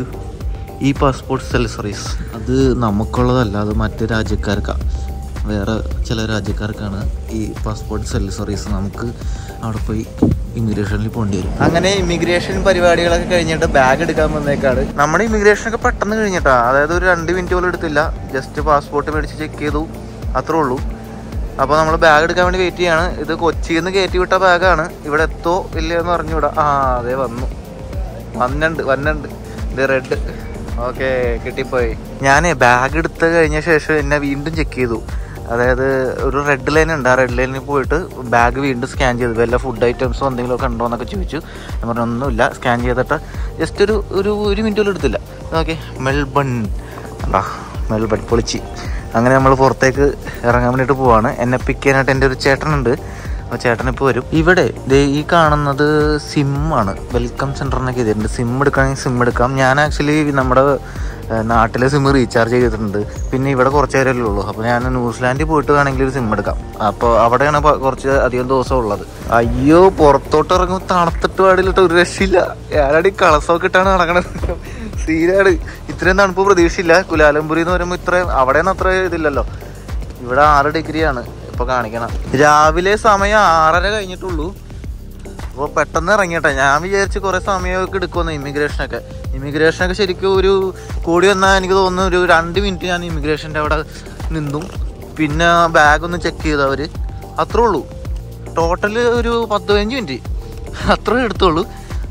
[SPEAKER 1] ഈ പാസ്പോർട്ട് സെലസറീസ് അത് നമുക്കുള്ളതല്ല അത് മറ്റ് രാജ്യക്കാർക്കാണ് വേറെ ചില രാജ്യക്കാർക്കാണ് ഈ പാസ്പോർട്ട് സെലസറീസ് നമുക്ക് അവിടെ പോയി ഇമിഗ്രേഷനിൽ പോകേണ്ടി വരും അങ്ങനെ ഇമിഗ്രേഷൻ പരിപാടികളൊക്കെ കഴിഞ്ഞിട്ട് ബാഗ് എടുക്കാൻ വന്നേക്കാണ് നമ്മുടെ ഇമിഗ്രേഷൻ ഒക്കെ പെട്ടെന്ന് കഴിഞ്ഞിട്ടാ അതായത് ഒരു രണ്ട് മിനിറ്റ് പോലും എടുത്തില്ല ജസ്റ്റ് പാസ്പോർട്ട് മേടിച്ച് ചെക്ക് ചെയ്തു അത്രേ ഉള്ളൂ അപ്പോൾ നമ്മൾ ബാഗ് എടുക്കാൻ വേണ്ടി വെയിറ്റ് ചെയ്യാണ് ഇത് കൊച്ചിയിൽ നിന്ന് കയറ്റി വിട്ട ബാഗാണ് ഇവിടെ എത്തോ ഇല്ലയെന്ന് അറിഞ്ഞൂടാ ആ അതെ വന്നു വന്നുണ്ട് വന്നുണ്ട് ഇത് റെഡ് ഓക്കെ കിട്ടിപ്പോയി ഞാനേ ബാഗ് എടുത്ത് കഴിഞ്ഞ ശേഷം എന്നെ വീണ്ടും ചെക്ക് ചെയ്തു അതായത് ഒരു റെഡ് ലൈൻ ഉണ്ട് ആ റെഡ് ലൈനിൽ പോയിട്ട് ബാഗ് വീണ്ടും സ്കാൻ ചെയ്തു വല്ല ഫുഡ് ഐറ്റംസോ എന്തെങ്കിലുമൊക്കെ ഉണ്ടോ എന്നൊക്കെ ചോദിച്ചു ഞാൻ പറഞ്ഞു ഒന്നുമില്ല സ്കാൻ ചെയ്തിട്ട് ജസ്റ്റ് ഒരു ഒരു ഒരു മിനിറ്റ് പോലും എടുത്തില്ല ഓക്കെ മെൽബൺ കണ്ടാ മെൽബൺ പൊളിച്ച് അങ്ങനെ നമ്മൾ പുറത്തേക്ക് ഇറങ്ങാൻ വേണ്ടിയിട്ട് പോവാണ് എന്നെ പിക്ക് ചെയ്യാനായിട്ട് എൻ്റെ ഒരു ചേട്ടനുണ്ട് അപ്പോൾ ചേട്ടൻ ഇപ്പോൾ വരും ഇവിടെ ദേ ഈ കാണുന്നത് സിമ്മാണ് വെൽക്കം സെൻറ്റർ എന്നൊക്കെ ചെയ്തിട്ടുണ്ട് സിം എടുക്കണമെങ്കിൽ സിം എടുക്കാം ഞാൻ ആക്ച്വലി നമ്മുടെ ഏഹ്, നാട്ടിലെ സിം റീചാർജ് ചെയ്തിട്ടുണ്ട് പിന്നെ ഇവിടെ കുറച്ച് നേരമല്ലേ ഉള്ളൂ അപ്പോൾ ഞാൻ ന്യൂസിലാൻഡിൽ പോയിട്ട് വേണമെങ്കിൽ ഒരു സിം എടുക്കാം അപ്പോൾ അവിടെയാണ് പ- കുറച്ച് അധികം ദിവസം ഉള്ളത് അയ്യോ പുറത്തോട്ട് ഇറങ്ങുമ്പോൾ തണുത്തിട്ട് പാടില്ലിട്ട് ഒരു രക്ഷയില്ല ഞാനടി കളസമൊക്കെ ഇട്ടാണ് നടക്കണത് സീനാണ് ഇത്രയും തണുപ്പ് പ്രതീക്ഷയില്ല കുലാലംപുരി എന്ന് പറയുമ്പോൾ ഇത്രയും അവിടെയൊന്നും അത്ര ഇതില്ലല്ലോ ഇവിടെ ആറ് ഡിഗ്രിയാണ് ഇപ്പൊ കാണിക്കണം രാവിലെ സമയം ആറര കഴിഞ്ഞിട്ടുള്ളൂ അപ്പോൾ പെട്ടെന്ന് ഇറങ്ങിട്ടെ ഞാൻ വിചാരിച്ച് കുറേ സമയമൊക്കെ എടുക്കുമെന്ന് ഇമിഗ്രേഷനൊക്കെ ഇമിഗ്രേഷനൊക്കെ ശരിക്കും ഒരു കൂടി വന്നാൽ എനിക്ക് തോന്നുന്നു ഒരു രണ്ട് മിനിറ്റ് ഞാൻ ഇമിഗ്രേഷൻ്റെ അവിടെ നിന്നും പിന്നെ ബാഗ് ഒന്ന് ചെക്ക് ചെയ്തു അവർ അത്രേ ഉള്ളൂ ടോട്ടൽ ഒരു പത്ത് പതിനഞ്ച് മിനിറ്റ് അത്രേ എടുത്തുള്ളൂ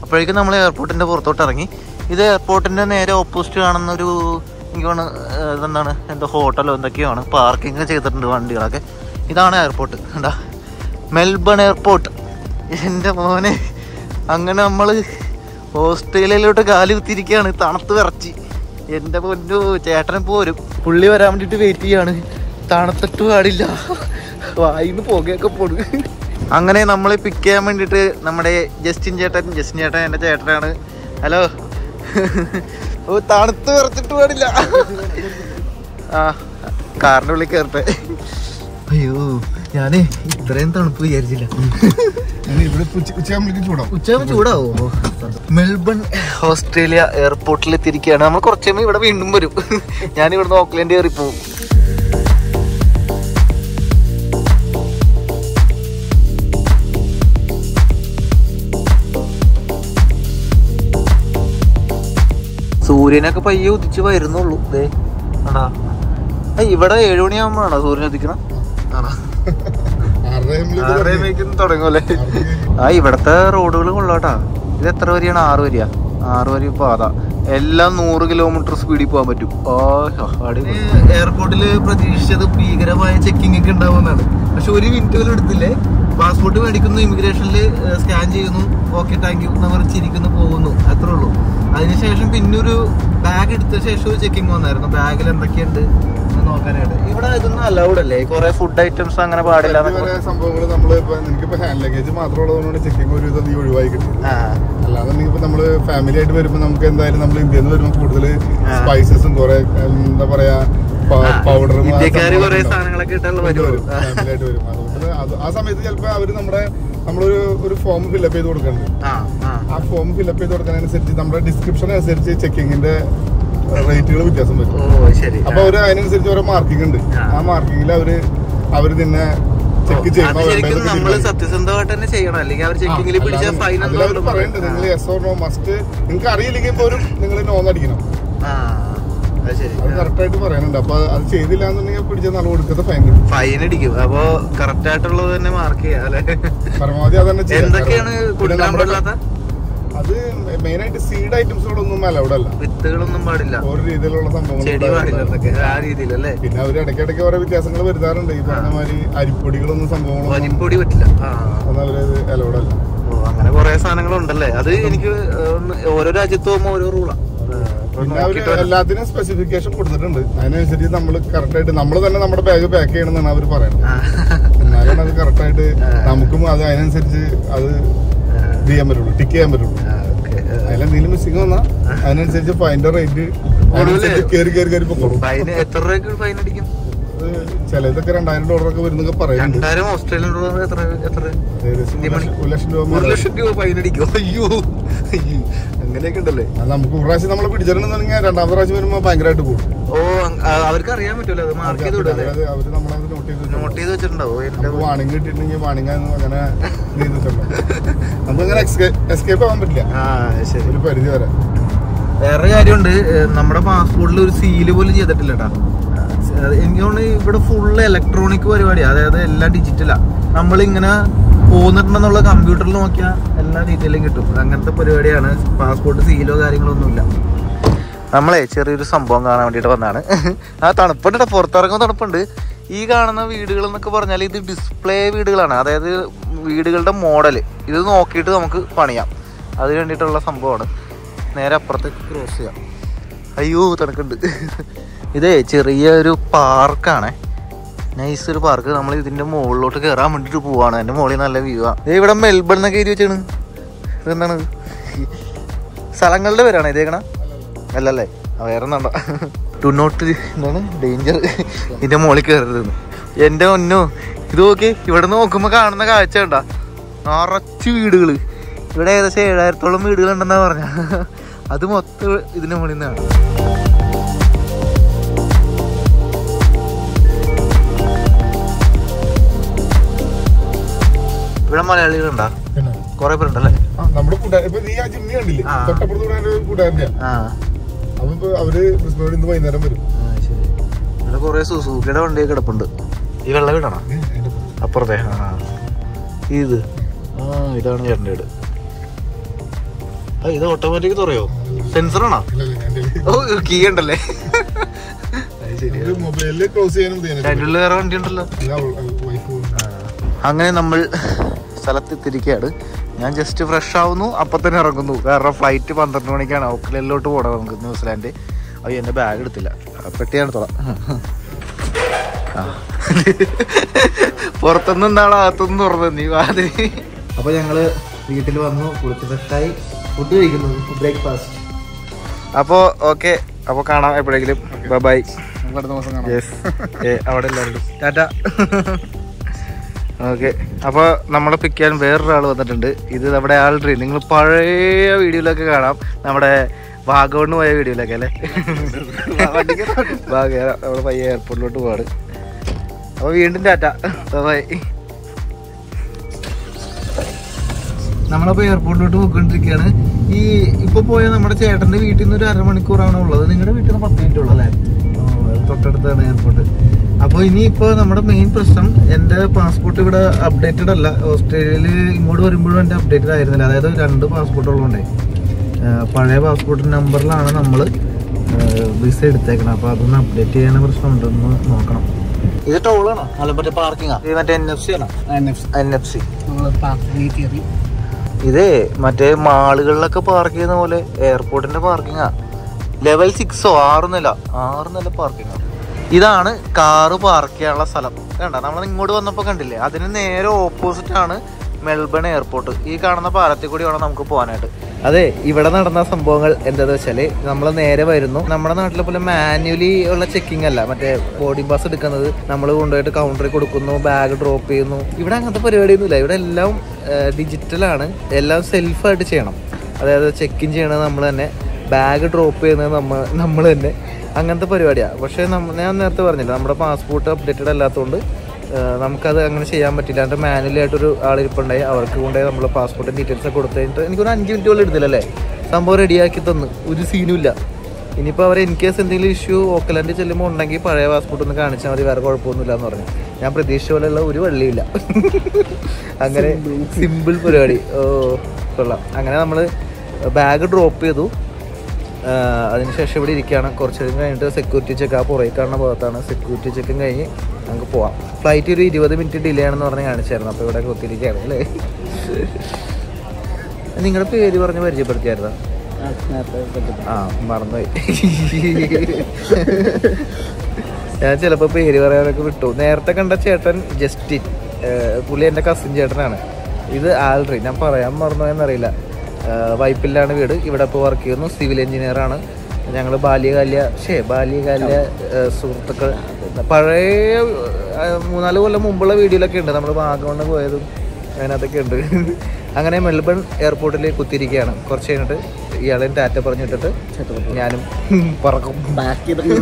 [SPEAKER 1] അപ്പോഴേക്കും നമ്മൾ എയർപോർട്ടിൻ്റെ പുറത്തോട്ട് ഇറങ്ങി ഇത് എയർപോർട്ടിൻ്റെ നേരെ ഓപ്പോസിറ്റ് കാണുന്ന ഒരു എനിക്ക് തോന്നുന്നു ഏഹ്, ഇതെന്താണ് എന്തോ ഹോട്ടലോ എന്തൊക്കെയാണ് പാർക്കിംഗ് ചെയ്തിട്ടുണ്ട് വണ്ടികളൊക്കെ ഇതാണ് എയർപോർട്ട് എന്താ മെൽബൺ എയർപോർട്ട് എൻ്റെ മോനെ അങ്ങനെ നമ്മൾ ഓസ്ട്രേലിയയിലോട്ട് കാല് കുത്തിയിരിക്കുകയാണ് തണുത്ത് വിറച്ചി എൻ്റെ പൊന്നു ചേട്ടനെ പോരും പുള്ളി വരാൻ വേണ്ടിയിട്ട് വെയിറ്റ് ചെയ്യാണ് തണുത്തിട്ട് പാടില്ല വായിന്ന് പുകയൊക്കെ പോടും അങ്ങനെ നമ്മളെ പിക്ക് ചെയ്യാൻ വേണ്ടിയിട്ട് നമ്മുടെ ജസ്റ്റിൻ ചേട്ടൻ ജസ്റ്റിൻ ചേട്ടൻ എൻ്റെ ചേട്ടനാണ് ഹലോ ഓ തണുത്ത് വിറച്ചിട്ട് പാടില്ല ആ കാറിൻ്റെ ഉള്ളിൽ കയറട്ടെ അയ്യോ ഞാനേ ഇത്രയും തണുപ്പ് വിചാരിച്ചില്ല
[SPEAKER 3] ഇവിടെ ഉച്ചയാകുമ്പോഴേക്കും ചൂടാവും
[SPEAKER 1] ഉച്ചയാകുമ്പോൾ ചൂടാവോ മെൽബൺ ഓസ്ട്രേലിയ എയർപോർട്ടിൽ എത്തിയിരിക്കുകയാണ് നമ്മൾ കുറച്ച് കഴിയുമ്പോൾ ഇവിടെ വീണ്ടും വരും ഞാൻ ഇവിടുന്ന് ഓക്ലൻഡ് കയറി പോകും സൂര്യനൊക്കെ പയ്യെ ഉദിച്ച് വരുന്നുള്ളൂ ദേ ആണോ ഏയ്, ഇവിടെ ഏഴു മണിയാകുമ്പോഴാണോ സൂര്യൻ ഉദിക്കണം ആണോ
[SPEAKER 3] ആറര
[SPEAKER 1] തുടങ്ങുമല്ലേ ആ ഇവിടത്തെ റോഡുകൾ കൊള്ളാട്ടാ ഇത് എത്ര വരിയാണ് ആറ് വരിക ആറ് വരി പാത എല്ലാം നൂറ് കിലോമീറ്റർ സ്പീഡിൽ പോകാൻ പറ്റും എയർപോർട്ടിൽ പ്രതീക്ഷിച്ചത് ഭീകരമായ ചെക്കിംഗ് ഒക്കെ ഉണ്ടാവുമെന്നാണ് പക്ഷെ ഒരു മിനിറ്റ് പോലും എടുത്തില്ലേ പാസ്പോർട്ട് മേടിക്കുന്നു ഇമിഗ്രേഷനിൽ സ്കാൻ ചെയ്യുന്നു ഓക്കെ താങ്ക് യു എന്ന് ചിരിക്കുന്നു പോകുന്നു അത്രേ ഉള്ളൂ അതിനുശേഷം പിന്നെ ഒരു ബാഗ് എടുത്ത ശേഷം ഒരു ചെക്കിംഗ് വന്നായിരുന്നു ബാഗിൽ എന്തൊക്കെയുണ്ട് എന്ന് നോക്കാനായിട്ട് ഇവിടെ ഇതൊന്നും അലൗഡ് അല്ലേ കുറെ ഫുഡ് ഐറ്റംസ് അങ്ങനെ പാടില്ല എന്നൊക്കെ
[SPEAKER 3] വരെ സംഭവങ്ങൾ നമ്മള് ഇപ്പൊ നിനക്കിപ്പോ ഹാൻഡ് ലഗേജ് മാത്രം ഉള്ളതുകൊണ്ട് ചെക്കിംഗ് ഒരു വിധം നീ ഒഴിവായി കിട്ടി
[SPEAKER 1] ആ
[SPEAKER 3] അല്ലാതെ ഇപ്പൊ നമ്മള് ഫാമിലി ആയിട്ട് വരുമ്പോ നമുക്ക് എന്തായാലും നമ്മൾ ഇന്ത്യയിൽ നിന്ന് വരുമ്പോൾ കൂടുതൽ
[SPEAKER 1] ആ.
[SPEAKER 3] സ്പൈസസും കുറെ എന്താ പറയാ പൗഡറും
[SPEAKER 1] ഇന്ത്യക്കാര് കുറെ സാധനങ്ങളൊക്കെ ഇട്ടുള്ള വരുള്ളൂ
[SPEAKER 3] ഫാമിലി ആയിട്ട് വരും അതുകൊണ്ട് അത് ആ സമയത്ത് ചിലപ്പോ അവര് നമ്മുടെ നമ്മളൊരു ഒരു ഫോം ഫില്ലപ്പ് ചെയ്ത് കൊടുക്കുന്നുണ്ട്
[SPEAKER 1] ആ ആ
[SPEAKER 3] ആ ഫോം ഫില്ലപ്പ് ചെയ്ത് കൊടുക്കുന്നതിനനുസരിച്ച് നമ്മുടെ ഡിസ്ക്രിപ്ഷൻ അനുസരിച്ച് ചെക്കിങ്ങിന്റെ റേറ്റുകൾ വ്യത്യാസം വരും
[SPEAKER 1] ഓ ശരി
[SPEAKER 3] അപ്പൊ അവര് അതിനനുസരിച്ച് ഓരോ മാർക്കിംഗ് ഉണ്ട്
[SPEAKER 1] ആ.
[SPEAKER 3] ആ മാർക്കിങ്ങിൽ അവര് അവര് തന്നെ ചെക്ക്
[SPEAKER 1] അത് ശരിക്കും നമ്മള് സത്യസന്ധമായിട്ട് തന്നെ ചെയ്യണം അല്ലെങ്കിൽ അവർ ചെക്കിങ്ങിൽ പിടിച്ച ഫൈൻ
[SPEAKER 3] അതിലവര് പറയുന്നുണ്ട് നിങ്ങൾ എസ് ഓർ നോ മസ്റ്റ് നിങ്ങൾക്ക് അറിയില്ലെങ്കിൽ പോലും നിങ്ങൾ നോന്ന് അടിക്കണം
[SPEAKER 1] ആ അത് ശരി
[SPEAKER 3] അത് കറക്റ്റ് ആയിട്ട് പറയുന്നുണ്ട് അപ്പൊ അത് ചെയ്തില്ല എന്നുണ്ടെങ്കിൽ പിടിച്ച നാളെ കൊടുക്കത്തെ ഫൈൻ കിട്ടും
[SPEAKER 1] ഫൈൻ അടിക്കും അപ്പൊ കറക്റ്റ് ആയിട്ടുള്ളത് തന്നെ മാർക്ക് ചെയ്യാം അല്ലെ
[SPEAKER 3] പരമാവധി അത് തന്നെ ചെയ്യാം.
[SPEAKER 1] എന്തൊക്കെയാണ്
[SPEAKER 3] കാരണം പിന്നെ
[SPEAKER 1] കൊടുക്കാൻ
[SPEAKER 3] നമ്മുടെ-
[SPEAKER 1] പാടില്ലാത്ത
[SPEAKER 3] അത് മെയിൻ ആയിട്ട് സീഡ് ഐറ്റംസുകളൊന്നും അലൗഡ് അല്ല
[SPEAKER 1] വിത്തുകളൊന്നും പാടില്ല
[SPEAKER 3] ഓരോ രീതിയിലുള്ള സംഭവങ്ങൾ
[SPEAKER 1] ചെടി പാടില്ല എന്നൊക്കെ ആ രീതിയിലല്ലേ
[SPEAKER 3] പിന്നെ അവര് ഇടയ്ക്കിടയ്ക്ക് ഓരോ വ്യത്യാസങ്ങൾ വരുത്താറുണ്ട് ഈ പറഞ്ഞ മാതിരി അരിപ്പൊടികളൊന്നും സംഭവങ്ങളൊന്നും
[SPEAKER 1] വരിപ്പൊടി പറ്റില്ല ആ
[SPEAKER 3] ഒന്നും അവരത് അലൗഡ് അല്ല
[SPEAKER 1] ഓ അങ്ങനെ കുറെ സാധനങ്ങളുണ്ടല്ലേ അത് എനിക്ക് ഒന്ന് ഓരോ രാജ്യത്ത് പോകുമ്പോ ഓരോ റൂളാ
[SPEAKER 3] പിന്നെ അവര് എല്ലാത്തിനും സ്പെസിഫിക്കേഷൻ കൊടുത്തിട്ടുണ്ട് അതിനനുസരിച്ച് നമ്മൾ കറക്റ്റ് ആയിട്ട് നമ്മൾ തന്നെ നമ്മുടെ ബാഗ് പാക്ക് ചെയ്യണമെന്നാണ് അവർ പറയുന്നത് എന്നാലാണ് അത് കറക്റ്റ് ആയിട്ട് നമുക്കും അത് അതിനനുസരിച്ച് അത് ഇത് ചെയ്യാൻ പറ്റുള്ളൂ ടിക്ക് ചെയ്യാൻ പറ്റുള്ളൂ അതിലെന്തെങ്കിലും മിസ്സിങ് വന്നാൽ അതിനനുസരിച്ച് ഫൈൻ്റെ റേറ്റ് അതിനനുസരിച്ച് കയറി കയറി കയറി പൊക്കോളും
[SPEAKER 1] ഫൈൻ എത്ര രൂപയ്ക്ക് ഫൈൻ അടിക്കും
[SPEAKER 3] അത് ചിലതൊക്കെ രണ്ടായിരം ഡോളറൊക്കെ വരുന്നൊക്കെ പറയുന്നുണ്ട്
[SPEAKER 1] രണ്ടായിരം ഓസ്ട്രേലിയൻ ഡോളർ എത്ര എത്ര
[SPEAKER 3] ഏകദേശം ഒരു ലക്ഷം- ഒരു ലക്ഷം രൂപ
[SPEAKER 1] ഒരു
[SPEAKER 3] മേലെ.
[SPEAKER 1] ലക്ഷം രൂപ ഫൈൻ അടിക്കും അയ്യോ അയ്യോ. അങ്ങനെയൊക്കെ ഉണ്ടല്ലേ
[SPEAKER 3] അത് നമുക്ക് ഒരു പ്രാവശ്യം നമ്മളെ പിടിച്ചിട്ടുണ്ടെന്നുണ്ടെങ്കിൽ രണ്ടാമത്തെ പ്രാവശ്യം വരുമ്പോൾ ഭയങ്കരമായിട്ട് കൂടും
[SPEAKER 1] ഓ അങ്- ആ, അവർക്ക് അറിയാൻ പറ്റുമല്ലോ അത് മാർക്ക് ചെയ്ത് വിടല്ലേ
[SPEAKER 3] അവരത് അവര് നമ്മളത് നോട്ട് ചെയ്ത് വെച്ചിട്ടുണ്ടാവും.
[SPEAKER 1] നോട്ട് ചെയ്ത് വെച്ചിട്ടുണ്ടാവോ എന്റെ
[SPEAKER 3] നമുക്ക് വാണിംഗ് കിട്ടിയിട്ടുണ്ടെങ്കിൽ വാണിംഗ് അങ്ങനെ ചെയ്തിട്ടുണ്ടാവും നമുക്കങ്ങനെ എസ്കേപ്പ് ആവാൻ പറ്റില്ല
[SPEAKER 1] ആ ശരി
[SPEAKER 3] ഒരു പരിധി വരെ
[SPEAKER 1] വേറെ കാര്യമുണ്ട് ഏഹ് നമ്മുടെ പാസ്പോർട്ടിൽ ഒരു സീല് പോലും ചെയ്തിട്ടില്ല കേട്ടാ എനിക്ക് തോന്നുന്നു ഇവിടെ ഫുള്ള് ഇലക്ട്രോണിക് പരിപാടിയാണ് അതായത് എല്ലാം ഡിജിറ്റലാ നമ്മളിങ്ങനെ പോന്നിട്ടുണ്ടെന്നുള്ള കമ്പ്യൂട്ടറിൽ നോക്കിയാൽ എല്ലാ ഡീറ്റെയിലും കിട്ടും അങ്ങനത്തെ പരിപാടിയാണ് പാസ്പോർട്ട് സീലോ കാര്യങ്ങളോ ഒന്നുമില്ല നമ്മളെ ചെറിയൊരു സംഭവം കാണാൻ വേണ്ടിയിട്ട് വന്നാണ് ആ തണുപ്പുണ്ട് ട്ടോ, പുറത്തിറങ്ങുമ്പോൾ തണുപ്പുണ്ട് ഈ കാണുന്ന വീടുകൾ എന്നൊക്കെ പറഞ്ഞാൽ ഇത് ഡിസ്പ്ലേ വീടുകളാണ് അതായത് വീടുകളുടെ മോഡൽ ഇത് നോക്കിയിട്ട് നമുക്ക് പണിയാം അതിന് വേണ്ടിയിട്ടുള്ള സംഭവമാണ് നേരെ അപ്പുറത്തേക്ക് ക്രോസ് ചെയ്യാം അയ്യോ തണുക്കുണ്ട് ഇതേ ചെറിയ ഒരു പാർക്കാണ് നൈസ് ഒരു പാർക്ക് നമ്മൾ ഇതിന്റെ മുകളിലോട്ട് കയറാൻ വേണ്ടിട്ട് പോവാണ് എന്റെ മുകളിൽ നല്ല വ്യൂ ആ ദേ ഇവിടെ മെൽബൺ എന്നൊക്കെ എഴുതി വെച്ചാണ് ഇതെന്താണ് സ്ഥലങ്ങളുടെ പേരാണ് ഇതേക്കണ അല്ലല്ലേ ആ വേറെ ഒന്നണ്ട ടു നോട്ട് എന്താണ് ഡേഞ്ചർ ഇതിന്റെ മുകളിൽ കയറരുതെന്ന് എന്റെ ഒന്നോ ഇത് നോക്കി ഇവിടെ നോക്കുമ്പോ കാണുന്ന കാഴ്ച കണ്ട നിറച്ച് വീടുകള് ഇവിടെ ഏകദേശം ഏഴായിരത്തോളം വീടുകൾ ഉണ്ടെന്നാ പറഞ്ഞ അത് മൊത്തം ഇതിന്റെ മുകളിൽ നിന്നാണ് ഇവിടെ മലയാളികളുണ്ടാ
[SPEAKER 3] പിന്നെ
[SPEAKER 1] കുറെ പേരുണ്ടല്ലേ
[SPEAKER 3] ആ, നമ്മുടെ കൂട്ടുകാർ ഇപ്പൊ നീ ആ ജിമ്മി കണ്ടില്ലേ
[SPEAKER 1] ആ.
[SPEAKER 3] തൊട്ടപ്പുറത്ത് കൂടെ ഒരു കൂട്ടുകാരൻ്റെ
[SPEAKER 1] ആ
[SPEAKER 3] അപ്പൊ ഇപ്പൊ അവര് ക്രിസ്മസ് ഇന്ന് വൈകുന്നേരം വരും
[SPEAKER 1] ആ, ശരി ഇവിടെ കുറെ സുസൂക്കിയുടെ വണ്ടിയൊക്കെ കിടപ്പുണ്ട് ഈ വെള്ള വീടാണോ
[SPEAKER 3] ഏ, അതിന്റെ അപ്പുറത്ത്.
[SPEAKER 1] അപ്പുറത്തെ ആ ഇത് ആ ഇതാണ് ചേട്ടൻ്റെ വീട് ആ, ഇത് ഓട്ടോമാറ്റിക് തുറയോ സെൻസറാണോ ഓ കീ ഉണ്ടല്ലേ അത് ശരി
[SPEAKER 3] ഒരു മൊബൈലില് ക്ലോസ് ചെയ്യാനും
[SPEAKER 1] അതിൻ്റെ ഉള്ളിൽ വേറെ വണ്ടി ഉണ്ടല്ലോ
[SPEAKER 3] വൈഫ്
[SPEAKER 1] അങ്ങനെ നമ്മൾ സ്ഥലത്തെത്തിരിക്കുകയാണ് ഞാൻ ജസ്റ്റ് ഫ്രഷ് ആവുന്നു അപ്പം തന്നെ ഇറങ്ങുന്നു കാരണം ഫ്ലൈറ്റ് പന്ത്രണ്ട് മണിക്കാണ് ഓക്ലൻഡിലോട്ട് പോകണം നമുക്ക് ന്യൂസിലാൻഡ് അയ്യോ എൻ്റെ ബാഗ് എടുത്തില്ല ആ, പെട്ടിയാണ് തുറ പുറത്തുനിന്ന് എന്താണ് അകത്തുനിന്ന് തുറന്നത് നീ വാതി അപ്പോൾ ഞങ്ങൾ വീട്ടിൽ വന്നു കുളിച്ച് ഫ്രഷായി ഫുഡ് കഴിക്കുന്നു ബ്രേക്ക്ഫാസ്റ്റ് അപ്പോൾ ഓക്കെ അപ്പോൾ കാണാം എപ്പോഴെങ്കിലും ബൈ ബൈ
[SPEAKER 3] അടുത്ത മാസം കാണാം
[SPEAKER 1] യെസ് ഏ അവിടെ എല്ലാവരും ടാറ്റ ഓക്കെ അപ്പോൾ നമ്മളെ പിക്ക് ചെയ്യാൻ വേറൊരാൾ വന്നിട്ടുണ്ട് ഇത് നമ്മുടെ ആൾറെഡി നിങ്ങൾ പഴയ വീഡിയോയിലൊക്കെ കാണാം നമ്മുടെ വാഗമണ് പോയ വീഡിയോയിലൊക്കെ അല്ലേ വാഗ നമ്മൾ പയ്യ എയർപോർട്ടിലോട്ട് പോവാണ് അപ്പോൾ വീണ്ടും ടാറ്റ ബൈ നമ്മളപ്പോ എയർപോർട്ടിലോട്ട് പോയിക്കൊണ്ടിരിക്കുകയാണ് ഈ ഇപ്പൊ പോയ നമ്മുടെ ചേട്ടന്റെ വീട്ടിൽ നിന്ന് ഒരു അരമണിക്കൂറാണ് ഉള്ളത് നിങ്ങളുടെ വീട്ടിൽ നിന്ന് പത്ത് മിനിറ്റ് ഉള്ളല്ലേ തൊട്ടടുത്താണ് എയർപോർട്ട് അപ്പോൾ ഇനിയിപ്പോൾ നമ്മുടെ മെയിൻ പ്രശ്നം എൻ്റെ പാസ്പോർട്ട് ഇവിടെ അപ്ഡേറ്റഡ് അല്ല ഓസ്ട്രേലിയയിൽ ഇങ്ങോട്ട് വരുമ്പോഴും എൻ്റെ അപ്ഡേറ്റഡ് ആയിരുന്നില്ല അതായത് രണ്ട് പാസ്പോർട്ട് ഉള്ളതുകൊണ്ടേ ആ, പഴയ പാസ്പോർട്ട് നമ്പറിലാണ് നമ്മൾ വിസ എടുത്തേക്കണം അപ്പോൾ അതൊന്ന് അപ്ഡേറ്റ് ചെയ്യാൻ പ്രശ്നമുണ്ടെന്ന് നോക്കണം ഇത് ടോളാണോ അല്ല മറ്റേ പാർക്കിംഗ് ഇത് മറ്റേ എൻ എഫ് സി ആണോ എൻ എഫ് സി ഇതേ മറ്റേ മാളുകളിലൊക്കെ പാർക്ക് ചെയ്യുന്ന പോലെ എയർപോർട്ടിന്റെ പാർക്കിങ്ങാ ലെവൽ സിക്സോ ആറ് നില ആറ് നില പാർക്കിംഗ് ഇതാണ് കാറ് പാർക്ക് ചെയ്യാനുള്ള സ്ഥലം കണ്ട നമ്മൾ ഇങ്ങോട്ട് വന്നപ്പോൾ കണ്ടില്ലേ അതിന് നേരെ ഓപ്പോസിറ്റ് ആണ് മെൽബൺ എയർപോർട്ട് ഈ കാണുന്ന പാലത്തിൽ കൂടി വേണം നമുക്ക് പോകാനായിട്ട് അതെ ഇവിടെ നടന്ന സംഭവങ്ങൾ എന്താന്ന് വെച്ചാല് നമ്മൾ നേരെ വരുന്നു നമ്മുടെ നാട്ടിലെ പോലെ മാനുവലി ഉള്ള ചെക്കിംഗ് അല്ല മറ്റേ ബോർഡിംഗ് പാസ് എടുക്കുന്നത് നമ്മൾ കൊണ്ടുപോയിട്ട് കൗണ്ടറിൽ കൊടുക്കുന്നു ബാഗ് ഡ്രോപ്പ് ചെയ്യുന്നു ഇവിടെ അങ്ങനത്തെ പരിപാടിയൊന്നുമില്ല ഇവിടെ എല്ലാം ഡിജിറ്റലാണ് എല്ലാം സെൽഫായിട്ട് ചെയ്യണം അതായത് ചെക്ക് ഇൻ ചെയ്യണത് നമ്മൾ തന്നെ ബാഗ് ഡ്രോപ്പ് ചെയ്യുന്നത് നമ്മൾ നമ്മൾ തന്നെ അങ്ങനത്തെ പരിപാടിയാണ് പക്ഷേ നമ്മ ഞാൻ നേരത്തെ പറഞ്ഞില്ല നമ്മുടെ പാസ്പോർട്ട് അപ്ഡേറ്റഡ് അല്ലാത്തതുകൊണ്ട് ആ, നമുക്കത് അങ്ങനെ ചെയ്യാൻ പറ്റില്ല അതിൻ്റെ മാനുവലി ആയിട്ടൊരു ആളിരിപ്പുണ്ടായി അവർക്ക് കൊണ്ടുപോയി നമ്മൾ പാസ്പോർട്ട് ഡീറ്റെയിൽസ് ഒക്കെ കൊടുത്തു കഴിഞ്ഞിട്ട് എനിക്കൊരു അഞ്ച് മിനിറ്റ് പോലും എടുത്തില്ലല്ലേ സംഭവം റെഡിയാക്കി തന്നു ഒരു സീനും ഇല്ല ഇനിയിപ്പോൾ അവർ ഇൻ കേസ് എന്തെങ്കിലും ഇഷ്യൂ ഓക്കലാൻഡിൽ ചെല്ലുമ്പോൾ ഉണ്ടെങ്കിൽ പഴയ പാസ്പോർട്ട് ഒന്ന് കാണിച്ചാൽ മതി വേറെ കുഴപ്പമൊന്നുമില്ല എന്ന് പറഞ്ഞു ഞാൻ പ്രതീക്ഷിച്ച പോലെയുള്ള ഒരു വള്ളിയില്ല അങ്ങനെ സിമ്പിൾ പരിപാടി ഓ കൊള്ളാം അങ്ങനെ നമ്മൾ ബാഗ് ഡ്രോപ്പ് ചെയ്തു ആ, അതിനുശേഷം ഇവിടെ ഇരിക്കുകയാണ് കുറച്ച് നേരം കഴിഞ്ഞിട്ട് സെക്യൂരിറ്റി ചെക്ക് ആ പുറകെ കാണുന്ന ഭാഗത്താണ് സെക്യൂരിറ്റി ചെക്കും കഴിഞ്ഞ് നമുക്ക് പോവാം ഫ്ലൈറ്റ് ഒരു ഇരുപത് മിനിറ്റ് ഡിലേ ആണെന്ന് പറഞ്ഞ് കാണിച്ചായിരുന്നു അപ്പോൾ ഇവിടെ കുത്തിരിക്കുകയാണ് അല്ലേ നിങ്ങളുടെ പേര് പറഞ്ഞ് പരിചയപ്പെടുത്തിയായിരുന്നോ ആ മറന്നുപോയി ഞാൻ ചിലപ്പോൾ പേര് പറയാനൊക്കെ വിട്ടു നേരത്തെ കണ്ട ചേട്ടൻ ജസ്റ്റിൻ ഏഹ് പുള്ളി എൻ്റെ കസിൻ ചേട്ടനാണ് ഇത് ആൽറി ഞാൻ പറയാൻ മറന്നുപോയെന്നറിയില്ല ഏഹ് വൈപ്പിലാണ് വീട് ഇവിടെ ഇപ്പോൾ വർക്ക് ചെയ്യുന്നു സിവിൽ എഞ്ചിനീയർ ആണ് ഞങ്ങൾ ബാല്യകാല്യ ഷേ ബാല്യകാല്യ ഏഹ് സുഹൃത്തുക്കൾ പഴയ ഏഹ് മൂന്നാല് കൊല്ലം മുമ്പുള്ള വീഡിയോയിലൊക്കെ ഉണ്ട് നമ്മൾ വാഗമണ് പോയതും അതിനകത്തൊക്കെ ഉണ്ട് അങ്ങനെ മെൽബൺ എയർപോർട്ടിൽ കുത്തിയിരിക്കുകയാണ് കുറച്ച് കഴിഞ്ഞിട്ട് ഇയാളെ ടാറ്റ പറഞ്ഞിട്ടിട്ട് ഞാനും പറക്കും ബാക്ക്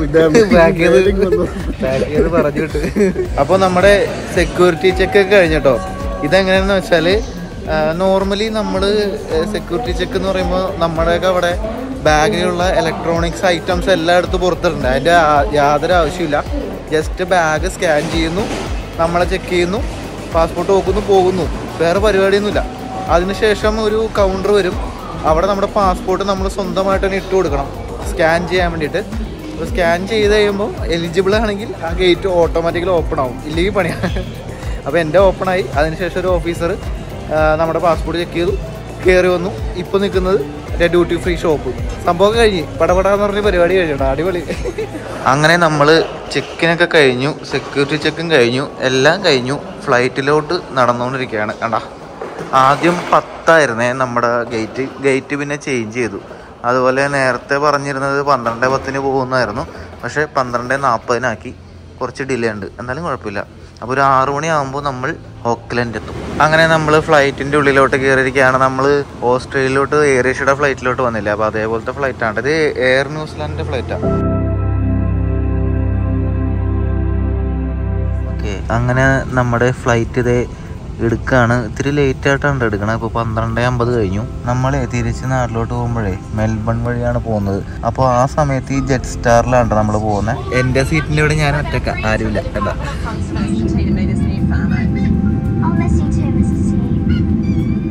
[SPEAKER 1] ചെയ്ത് പറഞ്ഞു വിട്ട് അപ്പോൾ നമ്മുടെ സെക്യൂരിറ്റി ചെക്ക് ഒക്കെ കഴിഞ്ഞിട്ടോ ഇതെങ്ങനെയാണെന്ന് വെച്ചാൽ നോർമലി നമ്മൾ സെക്യൂരിറ്റി ചെക്ക് എന്ന് പറയുമ്പോൾ നമ്മുടെയൊക്കെ അവിടെ ബാഗിലുള്ള ഇലക്ട്രോണിക്സ് ഐറ്റംസ് എല്ലാം എടുത്ത് പുറത്തിട്ടുണ്ട് അതിൻ്റെ ആ- യാതൊരു ആവശ്യമില്ല ജസ്റ്റ് ബാഗ് സ്കാൻ ചെയ്യുന്നു നമ്മളെ ചെക്ക് ചെയ്യുന്നു പാസ്പോർട്ട് നോക്കുന്നു പോകുന്നു വേറെ പരിപാടിയൊന്നുമില്ല അതിനുശേഷം ഒരു കൗണ്ടർ വരും അവിടെ നമ്മുടെ പാസ്പോർട്ട് നമ്മൾ സ്വന്തമായിട്ട് തന്നെ ഇട്ട് കൊടുക്കണം സ്കാൻ ചെയ്യാൻ വേണ്ടിയിട്ട് അപ്പോൾ സ്കാൻ ചെയ്ത് കഴിയുമ്പോൾ എലിജിബിൾ ആണെങ്കിൽ ആ ഗേറ്റ് ഓട്ടോമാറ്റിക്കലി ഓപ്പൺ ആവും ഇല്ലെങ്കിൽ പണിയാണ് അപ്പോൾ എൻ്റെ ഓപ്പണായി അതിനുശേഷം ഒരു ഓഫീസർ നമ്മുടെ പാസ്പോർട്ട് ചെക്ക് ചെയ്തു കയറി വന്നു ഇപ്പോൾ നിൽക്കുന്നത് എൻ്റെ ഡ്യൂട്ടി ഫ്രീ ഷോപ്പ് സംഭവം കഴിഞ്ഞ് പടപടാന്ന് പറഞ്ഞ പരിപാടി കഴിഞ്ഞിട്ടോ അടിപൊളി അങ്ങനെ നമ്മൾ ചെക്കിനൊക്കെ കഴിഞ്ഞു സെക്യൂരിറ്റി ചെക്കും കഴിഞ്ഞു എല്ലാം കഴിഞ്ഞു ഫ്ലൈറ്റിലോട്ട് നടന്നുകൊണ്ടിരിക്കുകയാണ് കണ്ടാ ആദ്യം പത്തായിരുന്നേ നമ്മുടെ ഗേറ്റ് ഗേറ്റ് പിന്നെ ചേഞ്ച് ചെയ്തു അതുപോലെ നേരത്തെ പറഞ്ഞിരുന്നത് പന്ത്രണ്ട് പത്തിന് പോകുന്നതായിരുന്നു പക്ഷേ പന്ത്രണ്ട് നാൽപ്പതിനാക്കി കുറച്ച് ഡിലേ ഉണ്ട് എന്നാലും കുഴപ്പമില്ല അപ്പോൾ ഒരു ആറു മണിയാകുമ്പോൾ നമ്മൾ ഓക്ലൻഡ് എത്തും അങ്ങനെ നമ്മൾ ഫ്ലൈറ്റിൻ്റെ ഉള്ളിലോട്ട് കയറിയിരിക്കുകയാണ് നമ്മൾ ഓസ്ട്രേലിയയിലോട്ട് എയർ ഏഷ്യയുടെ ഫ്ലൈറ്റിലോട്ട് വന്നില്ല അപ്പോൾ അതേപോലത്തെ ഫ്ലൈറ്റാണ് ഇത് എയർ ന്യൂസിലാൻഡിൻ്റെ ഫ്ലൈറ്റാണ് ഓക്കെ അങ്ങനെ നമ്മുടെ ഫ്ലൈറ്റ് ഇതേ എടുക്കുകയാണ് ഇത്തിരി ലേറ്റ് ആയിട്ടാണ് എടുക്കണത് ഇപ്പോൾ പന്ത്രണ്ട് അമ്പത് കഴിഞ്ഞു നമ്മളെ തിരിച്ച് നാട്ടിലോട്ട് പോകുമ്പോഴേ മെൽബൺ വഴിയാണ് പോകുന്നത് അപ്പോൾ ആ സമയത്ത് ഈ ജെറ്റ് സ്റ്റാറിലാണ് നമ്മൾ പോകുന്നത് എൻ്റെ സീറ്റിൻ്റെ ഇവിടെ ഞാൻ ഒറ്റക്ക ആരുമില്ല എന്താ
[SPEAKER 4] Consonation to make this new fan.
[SPEAKER 5] I'll miss you too, Mrs. C.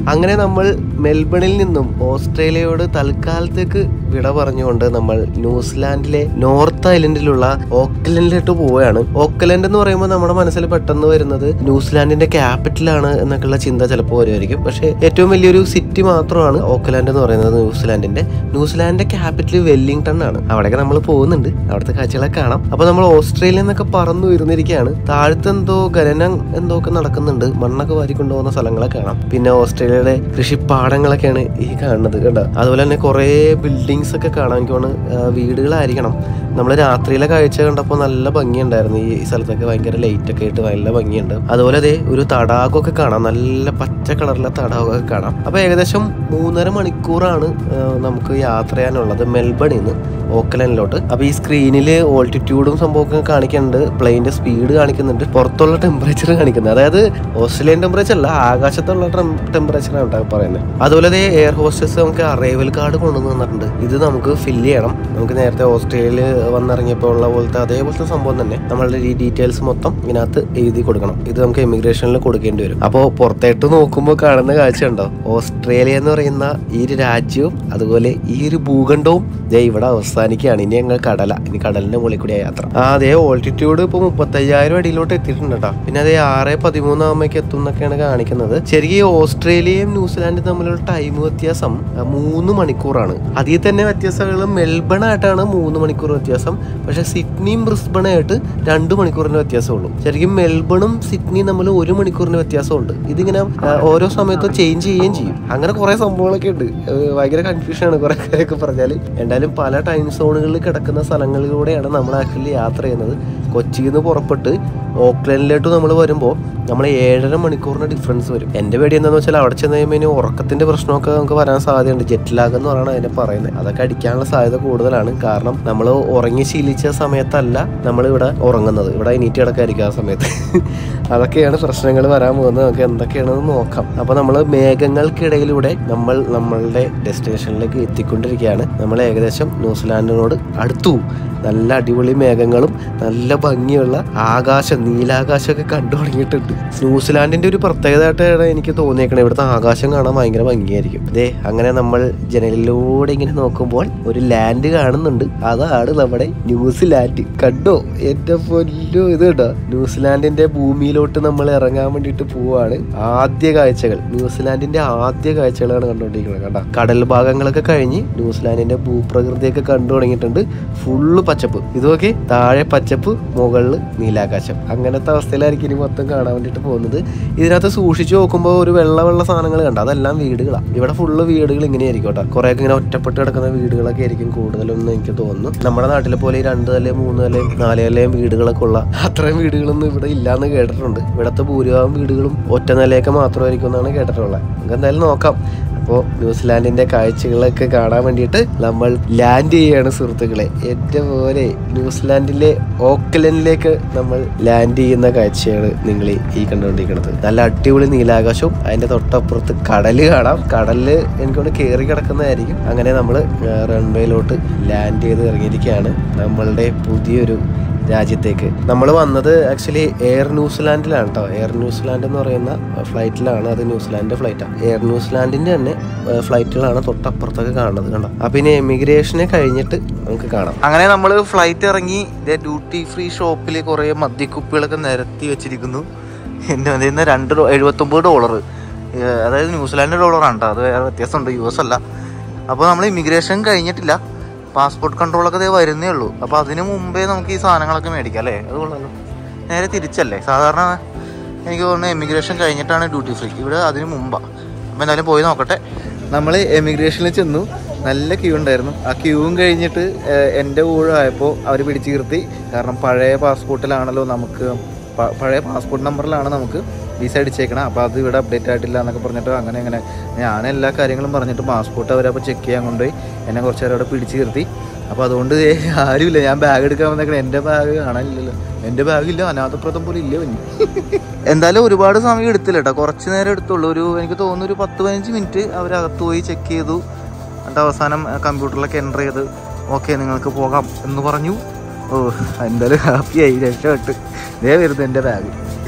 [SPEAKER 2] അങ്ങനെ നമ്മൾ മെൽബണിൽ നിന്നും ഓസ്ട്രേലിയയോട് തൽക്കാലത്തേക്ക് വിട പറഞ്ഞുകൊണ്ട് നമ്മൾ ന്യൂസിലാൻഡിലെ നോർത്ത് ഐലൻഡിലുള്ള ഓക്ലൻഡിലോട്ട് പോവുകയാണ് ഓക്ലൻഡ് എന്ന് പറയുമ്പോൾ നമ്മുടെ മനസ്സിൽ പെട്ടെന്ന് വരുന്നത് ന്യൂസിലാൻഡിന്റെ ക്യാപിറ്റലാണ് എന്നൊക്കെയുള്ള ചിന്ത ചിലപ്പോൾ വരുമായിരിക്കും പക്ഷേ ഏറ്റവും വലിയൊരു സിറ്റി മാത്രമാണ് ഓക്ലാൻഡ് എന്ന് പറയുന്നത് ന്യൂസിലാൻഡിന്റെ ന്യൂസിലാൻഡിന്റെ ക്യാപിറ്റൽ വെല്ലിംഗ്ടൺ ആണ് അവിടെയൊക്കെ നമ്മൾ പോകുന്നുണ്ട് അവിടുത്തെ കാഴ്ചകളൊക്കെ കാണാം അപ്പൊ നമ്മൾ ഓസ്ട്രേലിയ എന്നൊക്കെ പറന്നു വരുന്നിരിക്കുകയാണ് താഴത്ത് എന്തോ ഖനനം എന്തോ ഒക്കെ നടക്കുന്നുണ്ട് മണ്ണൊക്കെ വാരിക്കൊണ്ടുപോകുന്ന സ്ഥലങ്ങളൊക്കെ കാണാം പിന്നെ ഓസ്ട്രേലിയയുടെ കൃഷിപ്പാടങ്ങളൊക്കെയാണ് ഈ കാണുന്നത് കേട്ടോ അതുപോലെ തന്നെ കുറേ ബിൽഡിങ്സ് ഒക്കെ കാണാം എനിക്ക് തോന്നുന്നു ആ, വീടുകളായിരിക്കണം നമ്മൾ രാത്രിയിലെ കാഴ്ച കണ്ടപ്പോൾ നല്ല ഭംഗിയുണ്ടായിരുന്നു ഈ സ്ഥലത്തൊക്കെ ഭയങ്കര ലൈറ്റ് ഒക്കെ ആയിട്ട് നല്ല ഭംഗിയുണ്ട് അതുപോലെ അതെ ഒരു തടാകമൊക്കെ കാണാം നല്ല പച്ച കളറിലെ തടാകമൊക്കെ കാണാം അപ്പോൾ ഏകദേശം മൂന്നര മണിക്കൂറാണ് ആ, നമുക്ക് യാത്ര ചെയ്യാനുള്ളത് മെൽബണിൽ നിന്ന് ഓക്കലൻഡിലോട്ട് അപ്പോൾ ഈ സ്ക്രീനിൽ ഓൾട്ടിറ്റ്യൂഡും സംഭവമൊക്കെ കാണിക്കുന്നുണ്ട് പ്ലെയിൻ്റെ സ്പീഡ് കാണിക്കുന്നുണ്ട് പുറത്തുള്ള ടെമ്പറേച്ചർ കാണിക്കുന്നത് അതായത് ഓസ്ട്രേലിയൻ ടെമ്പറേച്ചർ അല്ല ആകാശത്തുള്ള ടെമ്പറേച്ചർ ആണ് കേട്ടോ പറയുന്നത് അതുപോലെ തന്നെ എയർ ഹോസ്റ്റസ് നമുക്ക് അറൈവൽ കാർഡ് കൊണ്ടുവന്ന് തന്നിട്ടുണ്ട് ഇത് നമുക്ക് ഫില്ല് ചെയ്യണം നമുക്ക് നേരത്തെ ഓസ്ട്രേലിയയിൽ വന്നിറങ്ങിയപ്പോൾ ഉള്ള പോലത്തെ അതേപോലത്തെ സംഭവം തന്നെ നമ്മളുടെ ഈ ഡീറ്റെയിൽസ് മൊത്തം ഇതിനകത്ത് എഴുതി കൊടുക്കണം ഇത് നമുക്ക് എമിഗ്രേഷനിൽ കൊടുക്കേണ്ടി വരും അപ്പോൾ പുറത്തേട്ട് നോക്കുമ്പോൾ കാണുന്ന കാഴ്ച ഉണ്ടോ ഓസ്ട്രേലിയ എന്ന് പറയുന്ന ഈ ഒരു രാജ്യവും അതുപോലെ ഈ ഒരു ഭൂഖണ്ഡവും ദേ ഇവിടെ അവസാനിക്കുകയാണ് ഇനി ഞങ്ങൾ കടല ഇനി കടലിന്റെ മുകളിൽ കൂടിയ യാത്ര ആ അതേ ഓൾട്ടിറ്റ്യൂഡ് ഇപ്പൊ മുപ്പത്തയ്യായിരം അടിയിലോട്ട് എത്തിയിട്ടുണ്ട് കേട്ടോ പിന്നെ അതേ ആറ് പതിമൂന്നാകുമ്പോഴേക്ക് എത്തും എന്നൊക്കെയാണ് കാണിക്കുന്നത് ശരിക്കും ഈ ഓസ്ട്രേലിയയും ന്യൂസിലാൻഡും തമ്മിലുള്ള ടൈം വ്യത്യാസം ആ, മൂന്ന് മണിക്കൂറാണ് അതിൽ തന്നെ വ്യത്യാസങ്ങൾ മെൽബൺ ആയിട്ടാണ് മൂന്ന് മണിക്കൂർ വ്യത്യാസം പക്ഷെ സിഡ്നിയും ബ്രിസ്ബണും ആയിട്ട് രണ്ട് മണിക്കൂറിന്റെ വ്യത്യാസമുള്ളൂ ശരിക്കും മെൽബണും സിഡ്നിയും തമ്മിൽ ഒരു മണിക്കൂറിന്റെ വ്യത്യാസമുണ്ട് ഇതിങ്ങനെ ആ, ഓരോ സമയത്തും ചേഞ്ച് ചെയ്യുകയും ചെയ്യും അങ്ങനെ കുറെ സംഭവങ്ങളൊക്കെ ഉണ്ട് ഏഹ് ഭയങ്കര കൺഫ്യൂഷൻ ആണ് കുറെ കാര്യമൊക്കെ പറഞ്ഞാൽ എന്തായാലും പല ടൈം സോണുകളിൽ കിടക്കുന്ന സ്ഥലങ്ങളിലൂടെയാണ് നമ്മൾ ആക്ച്വലി യാത്ര ചെയ്യുന്നത് കൊച്ചിയിൽ നിന്ന് പുറപ്പെട്ട് ഓക്ലൻഡിലോട്ട് നമ്മൾ വരുമ്പോൾ നമ്മൾ ഏഴര മണിക്കൂറിന് ഡിഫറൻസ് വരും എൻ്റെ പേടി എന്താണെന്ന് വെച്ചാൽ അവിടെ ചെന്ന് കഴിയുമ്പോൾ ഇനി ഉറക്കത്തിന്റെ പ്രശ്നമൊക്കെ നമുക്ക് വരാൻ സാധ്യതയുണ്ട് ജെറ്റ് ലാഗ് എന്ന് പറയുന്നത് അതിനെ പറയുന്നത് അതൊക്കെ അടിക്കാനുള്ള സാധ്യത കൂടുതലാണ് കാരണം നമ്മൾ ഉറങ്ങി ശീലിച്ച സമയത്തല്ല നമ്മൾ ഇവിടെ ഉറങ്ങുന്നത് ഇവിടെ എണീറ്റ് കിടക്കായിരിക്കും ആ സമയത്ത് അതൊക്കെയാണ് പ്രശ്നങ്ങൾ വരാൻ പോകുന്നത് നമുക്ക് എന്തൊക്കെയാണെന്ന് നോക്കാം അപ്പോൾ നമ്മൾ മേഘങ്ങൾക്കിടയിലൂടെ നമ്മൾ നമ്മളുടെ ഡെസ്റ്റിനേഷനിലേക്ക് എത്തിക്കൊണ്ടിരിക്കുകയാണ് നമ്മൾ ഏകദേശം ന്യൂസിലാൻഡിനോട് അടുത്തു നല്ല അടിപൊളി മേഘങ്ങളും നല്ല ഭംഗിയുള്ള ആകാശം നീലാകാശമൊക്കെ കണ്ടു തുടങ്ങിയിട്ടുണ്ട് ന്യൂസിലാൻഡിന്റെ ഒരു പ്രത്യേകതയായിട്ടാണ് എനിക്ക് തോന്നിയേക്കണത് ഇവിടുത്തെ ആകാശം കാണാൻ ഭയങ്കര ഭംഗിയായിരിക്കും ദേ അങ്ങനെ നമ്മൾ ജനലിലൂടെ ഇങ്ങനെ നോക്കുമ്പോൾ ഒരു ലാൻഡ് കാണുന്നുണ്ട് അതാണ് നമ്മുടെ ന്യൂസിലാൻഡ് കണ്ടോ എന്റെ പൊല്ലോ ഇത് കേട്ടോ ന്യൂസിലാൻഡിന്റെ ഭൂമിയിലോട്ട് നമ്മൾ ഇറങ്ങാൻ വേണ്ടിയിട്ട് പോവാണ് ആദ്യ കാഴ്ചകൾ ന്യൂസിലാൻഡിന്റെ ആദ്യ കാഴ്ചകളാണ് കണ്ടുകൊണ്ടിരിക്കുന്നത് കണ്ട കടൽ ഭാഗങ്ങളൊക്കെ കഴിഞ്ഞ് ന്യൂസിലാൻഡിന്റെ ഭൂപ്രകൃതിയൊക്കെ കണ്ടു തുടങ്ങിയിട്ടുണ്ട് ഫുള്ള് പച്ചപ്പ് ഇതൊക്കെ താഴെ പച്ചപ്പ് മുകളിൽ നീലാകാശം അങ്ങനത്തെ അവസ്ഥയിലായിരിക്കും ഇനി മൊത്തം കാണാൻ വേണ്ടിയിട്ട് പോകുന്നത് ഇതിനകത്ത് സൂക്ഷിച്ചു നോക്കുമ്പോൾ ഒരു വെള്ള വെള്ള സാധനങ്ങൾ കണ്ട അതെല്ലാം വീടുകളാണ് ഇവിടെ ഫുള്ള് വീടുകൾ ഇങ്ങനെയായിരിക്കും കേട്ടോ കുറേയൊക്കെ ഇങ്ങനെ ഒറ്റപ്പെട്ട് കിടക്കുന്ന വീടുകളൊക്കെ ആയിരിക്കും കൂടുതലൊന്നും എനിക്ക് തോന്നുന്നു നമ്മുടെ നാട്ടിലെ പോലെ ഈ രണ്ട് നിലയും മൂന്ന് നിലയും നാല് നിലയും വീടുകളൊക്കെ ഉള്ള അത്രയും വീടുകളൊന്നും ഇവിടെ ഇല്ലാന്ന് കേട്ടിട്ടുണ്ട് ഇവിടുത്തെ ഭൂരിഭാഗം വീടുകളും ഒറ്റ നിലയൊക്കെ മാത്രമായിരിക്കും എന്നാണ് കേട്ടിട്ടുള്ളത് നമുക്ക് എന്തായാലും നോക്കാം അപ്പോൾ ന്യൂസിലാൻഡിന്റെ കാഴ്ചകളൊക്കെ കാണാൻ വേണ്ടിയിട്ട് നമ്മൾ ലാൻഡ് ചെയ്യാണ് സുഹൃത്തുക്കളെ എൻ്റെ പോലെ ന്യൂസിലാൻഡിലെ ഓക്ലൻഡിലേക്ക് നമ്മൾ ലാൻഡ് ചെയ്യുന്ന കാഴ്ചയാണ് നിങ്ങൾ ഈ കണ്ടുകൊണ്ടിരിക്കുന്നത് നല്ല അടിപൊളി നീലാകാശവും അതിന്റെ തൊട്ടപ്പുറത്ത് കടല് കാണാം കടലില് എനിക്കൊണ്ട് കയറി കിടക്കുന്നതായിരിക്കും അങ്ങനെ നമ്മൾ റൺവേയിലോട്ട് ലാൻഡ് ചെയ്ത് ഇറങ്ങിയിരിക്കുകയാണ് നമ്മളുടെ പുതിയൊരു രാജ്യത്തേക്ക് നമ്മൾ വന്നത് ആക്ച്വലി എയർ ന്യൂസിലാൻഡിലാണ് കേട്ടോ എയർ ന്യൂസിലാൻഡ് എന്ന് പറയുന്ന ഫ്ലൈറ്റിലാണ് അത് ന്യൂസിലാൻഡിന്റെ ഫ്ലൈറ്റാണ് എയർ ന്യൂസിലാൻഡിന്റെ തന്നെ ഫ്ലൈറ്റുകളാണ് തൊട്ടപ്പുറത്തൊക്കെ കാണുന്നത് കണ്ടോ അപ്പൊ ഇനി എമിഗ്രേഷനെ കഴിഞ്ഞിട്ട് നമുക്ക് കാണാം
[SPEAKER 1] അങ്ങനെ നമ്മൾ ഫ്ലൈറ്റ് ഇറങ്ങി ഡ്യൂട്ടി ഫ്രീ ഷോപ്പിൽ കുറേ മദ്യക്കുപ്പികളൊക്കെ നിരത്തി വെച്ചിരിക്കുന്നു എൻ്റെ അതിൽ നിന്ന് രണ്ട് ഡോ- എഴുപത്തൊമ്പത് ഡോളർ അതായത് ന്യൂസിലാൻഡ് ഡോളറാണ് കേട്ടോ അത് വേറെ വ്യത്യാസമുണ്ട് യു എസ് അല്ല അപ്പോൾ നമ്മൾ ഇമിഗ്രേഷൻ കഴിഞ്ഞിട്ടില്ല പാസ്പോർട്ട് കൺട്രോളൊക്കെ ദേ വരുന്നേ ഉള്ളൂ അപ്പോൾ അതിന് മുമ്പേ നമുക്ക് ഈ സാധനങ്ങളൊക്കെ മേടിക്കാം അല്ലേ അത് കൊള്ളാലോ നേരെ തിരിച്ചല്ലേ സാധാരണ എനിക്ക് തോന്നുന്നു എമിഗ്രേഷൻ കഴിഞ്ഞിട്ടാണ് ഡ്യൂട്ടി ഫ്രീ ഇവിടെ അതിന് മുമ്പാണ് അപ്പോൾ എന്തായാലും പോയി നോക്കട്ടെ നമ്മൾ എമിഗ്രേഷനിൽ ചെന്നു നല്ല ക്യൂ ഉണ്ടായിരുന്നു ആ ക്യൂവും കഴിഞ്ഞിട്ട് ഏഹ്, എൻ്റെ ഊഴമായപ്പോൾ അവർ പിടിച്ചു നിർത്തി കാരണം പഴയ പാസ്പോർട്ടിലാണല്ലോ നമുക്ക് പ- പഴയ പാസ്പോർട്ട് നമ്പറിലാണ് നമുക്ക് വിസ അടിച്ചേക്കണം അപ്പോൾ അത് ഇവിടെ അപ്ഡേറ്റ് ആയിട്ടില്ല എന്നൊക്കെ പറഞ്ഞിട്ട് അങ്ങനെ അങ്ങനെ ഞാൻ എല്ലാ കാര്യങ്ങളും പറഞ്ഞിട്ട് പാസ്പോർട്ട് അവരപ്പോൾ ചെക്ക് ചെയ്യാൻ കൊണ്ടുപോയി എന്നെ കുറച്ച് നേരം അവിടെ പിടിച്ചു നിർത്തി അപ്പോൾ അതുകൊണ്ട് ദേ ആരുമില്ല ഞാൻ ബാഗ് എടുക്കാൻ വന്നേക്കണം എൻ്റെ ബാഗ് കാണാനില്ലല്ലോ എൻ്റെ ബാഗില്ല അനാഥപ്രദം പോലും ഇല്ല കുഞ്ഞ് എന്തായാലും ഒരുപാട് സമയം എടുത്തില്ല കേട്ടോ കുറച്ച് നേരം എടുത്തുള്ളൂ ഒരു എനിക്ക് തോന്നുന്നു ഒരു പത്ത് പതിനഞ്ച് മിനിറ്റ് അവരകത്ത് പോയി ചെക്ക് ചെയ്തു എന്നിട്ട് അവസാനം കമ്പ്യൂട്ടറിലൊക്കെ എൻ്റർ ചെയ്ത് ഓക്കെ നിങ്ങൾക്ക് പോകാം എന്ന് പറഞ്ഞു ഓ എന്തായാലും ഹാപ്പിയായി രക്ഷപ്പെട്ട് ദേ വരുന്നു എൻ്റെ ബാഗ്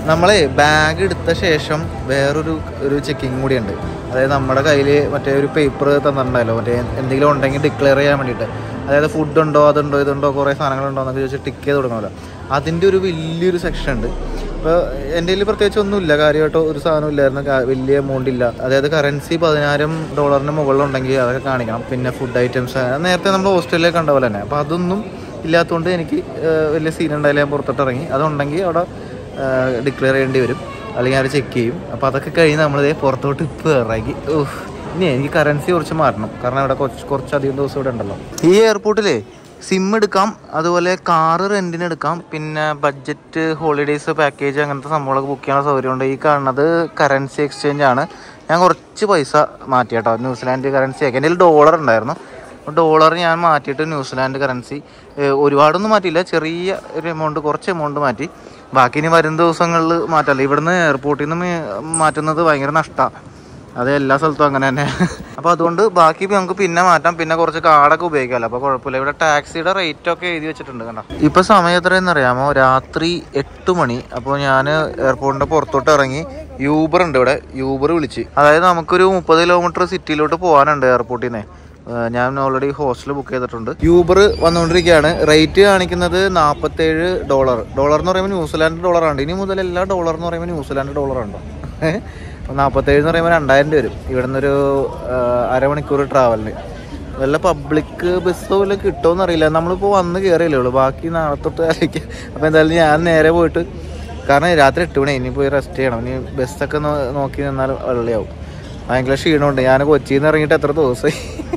[SPEAKER 1] നമ്മളെ ബാഗ് എടുത്ത ശേഷം വേറൊരു ഒരു ചെക്കിങ് കൂടിയുണ്ട് അതായത് നമ്മുടെ കയ്യിൽ മറ്റേ ഒരു പേപ്പർ തന്നിട്ടുണ്ടല്ലോ മറ്റേ എന്തെങ്കിലും ഉണ്ടെങ്കിൽ ഡിക്ലെയർ ചെയ്യാൻ വേണ്ടിയിട്ട് അതായത് ഫുഡ് ഉണ്ടോ അതുണ്ടോ ഇതുണ്ടോ കുറേ സാധനങ്ങളുണ്ടോ എന്നൊക്കെ ചോദിച്ച് ടിക്ക് ചെയ്ത് കൊടുക്കണമല്ലോ അതിൻ്റെ ഒരു വലിയൊരു സെക്ഷൻ ഉണ്ട് അപ്പോൾ എൻ്റെ കയ്യിൽ പ്രത്യേകിച്ച് ഒന്നുമില്ല കാര്യമായിട്ടോ ഒരു സാധനം ഇല്ലായിരുന്നു കാ- വലിയ എമൗണ്ട് ഇല്ല അതായത് കറൻസി പതിനായിരം ഡോളറിന് മുകളിലുണ്ടെങ്കിൽ അതൊക്കെ കാണിക്കണം പിന്നെ ഫുഡ് ഐറ്റംസ് നേരത്തെ നമ്മൾ ഓസ്ട്രേലിയ കണ്ട പോലെ തന്നെ അപ്പോൾ അതൊന്നും ഇല്ലാത്തതുകൊണ്ട് എനിക്ക് ഏഹ്, വലിയ സീൻ ഉണ്ടായില്ല ഞാൻ പുറത്തോട്ട് ഇറങ്ങി അതുണ്ടെങ്കിൽ അവിടെ ഡിക്ലെയർ ചെയ്യേണ്ടി വരും അല്ലെങ്കിൽ അവർ ചെക്ക് ചെയ്യും അപ്പോൾ അതൊക്കെ കഴിഞ്ഞ് നമ്മളിതേ പുറത്തോട്ട് ഇപ്പോൾ ഇറങ്ങി ഓഹ് ഇനി എനിക്ക് കറൻസി കുറച്ച് മാറ്റണം കാരണം ഇവിടെ കുറച്ച് കുറച്ചധികം ദിവസം ഇവിടെ ഉണ്ടല്ലോ ഈ എയർപോർട്ടിലേ സിം എടുക്കാം അതുപോലെ കാറ് റെൻറ്റിന് എടുക്കാം പിന്നെ ബഡ്ജറ്റ് ഹോളിഡേയ്സ് പാക്കേജ് അങ്ങനത്തെ സംഭവങ്ങളൊക്കെ ബുക്ക് ചെയ്യാനുള്ള സൗകര്യമുണ്ട് ഈ കാണുന്നത് കറൻസി എക്സ്ചേഞ്ച് ആണ് ഞാൻ കുറച്ച് പൈസ മാറ്റി കേട്ടോ ന്യൂസിലാൻഡ് കറൻസി ആക്കി എൻ്റെ കയ്യിൽ ഡോളർ ഉണ്ടായിരുന്നു ഡോളർ ഞാൻ മാറ്റിയിട്ട് ന്യൂസിലാൻഡ് കറൻസി ഏഹ്, ഒരുപാടൊന്നും മാറ്റിയില്ല ചെറിയ ഒരു എമൗണ്ട് കുറച്ച് എമൗണ്ട് മാറ്റി ബാക്കി ഇനി വരും ദിവസങ്ങളിൽ മാറ്റല്ല ഇവിടുന്ന് എയർപോർട്ടിൽ നിന്ന് മാറ്റുന്നത് ഭയങ്കര നഷ്ടമാണ് അത് എല്ലാ സ്ഥലത്തും അങ്ങനെ തന്നെ അപ്പോൾ അതുകൊണ്ട് ബാക്കി നമുക്ക് പിന്നെ മാറ്റാം പിന്നെ കുറച്ച് കാർഡൊക്കെ ഉപയോഗിക്കാമല്ലോ അപ്പോൾ കുഴപ്പമില്ല ഇവിടെ ടാക്സിയുടെ റേറ്റ് ഒക്കെ എഴുതി വെച്ചിട്ടുണ്ട് കണ്ടോ ഇപ്പോൾ സമയം എത്രയെന്ന് അറിയാമോ രാത്രി എട്ട് മണി അപ്പോൾ ഞാൻ എയർപോർട്ടിൻ്റെ പുറത്തോട്ട് ഇറങ്ങി യൂബർ ഉണ്ട് ഇവിടെ യൂബർ വിളിച്ച് അതായത് നമുക്കൊരു മുപ്പത് കിലോമീറ്റർ സിറ്റിയിലോട്ട് പോകാനുണ്ട് എയർപോർട്ടിൽ നിന്ന് ഏഹ് ഞാൻ ഓൾറെഡി ഹോസ്റ്റൽ ബുക്ക് ചെയ്തിട്ടുണ്ട് യൂബർ വന്നുകൊണ്ടിരിക്കുകയാണ് റേറ്റ് കാണിക്കുന്നത് നാൽപ്പത്തേഴ് ഡോളർ ഡോളർ എന്ന് പറയുമ്പോൾ ന്യൂസിലാൻഡ് ഡോളറാണ് ഇനി മുതൽ എല്ലാ ഡോളർ എന്ന് പറയുമ്പോൾ ന്യൂസിലാൻഡ് ഡോളറുണ്ടോ അപ്പോൾ നാൽപ്പത്തേഴ് എന്ന് പറയുമ്പോൾ രണ്ടായിരം രൂപ വരും ഇവിടെ നിന്നൊരു അരമണിക്കൂർ ട്രാവലിന് വല്ല പബ്ലിക് ബസ്സോ വല്ലതും കിട്ടുമോന്ന് അറിയില്ല നമ്മളിപ്പോൾ വന്ന് കയറിയല്ലേ ഉള്ളൂ ബാക്കി നാളെ തൊട്ട് ആലോചിക്കാം അപ്പോൾ എന്തായാലും ഞാൻ നേരെ പോയിട്ട് കാരണം രാത്രി എട്ട് മണി ഇനി പോയി റെസ്റ്റ് ചെയ്യണം ഇനി ബസ്സൊക്കെ നോ- നോക്കി നിന്നാൽ വെള്ളയാവും ഭയങ്കര ക്ഷീണമുണ്ട് ഞാൻ കൊച്ചിയിൽ നിന്ന് ഇറങ്ങിയിട്ട് എത്ര ദിവസമായി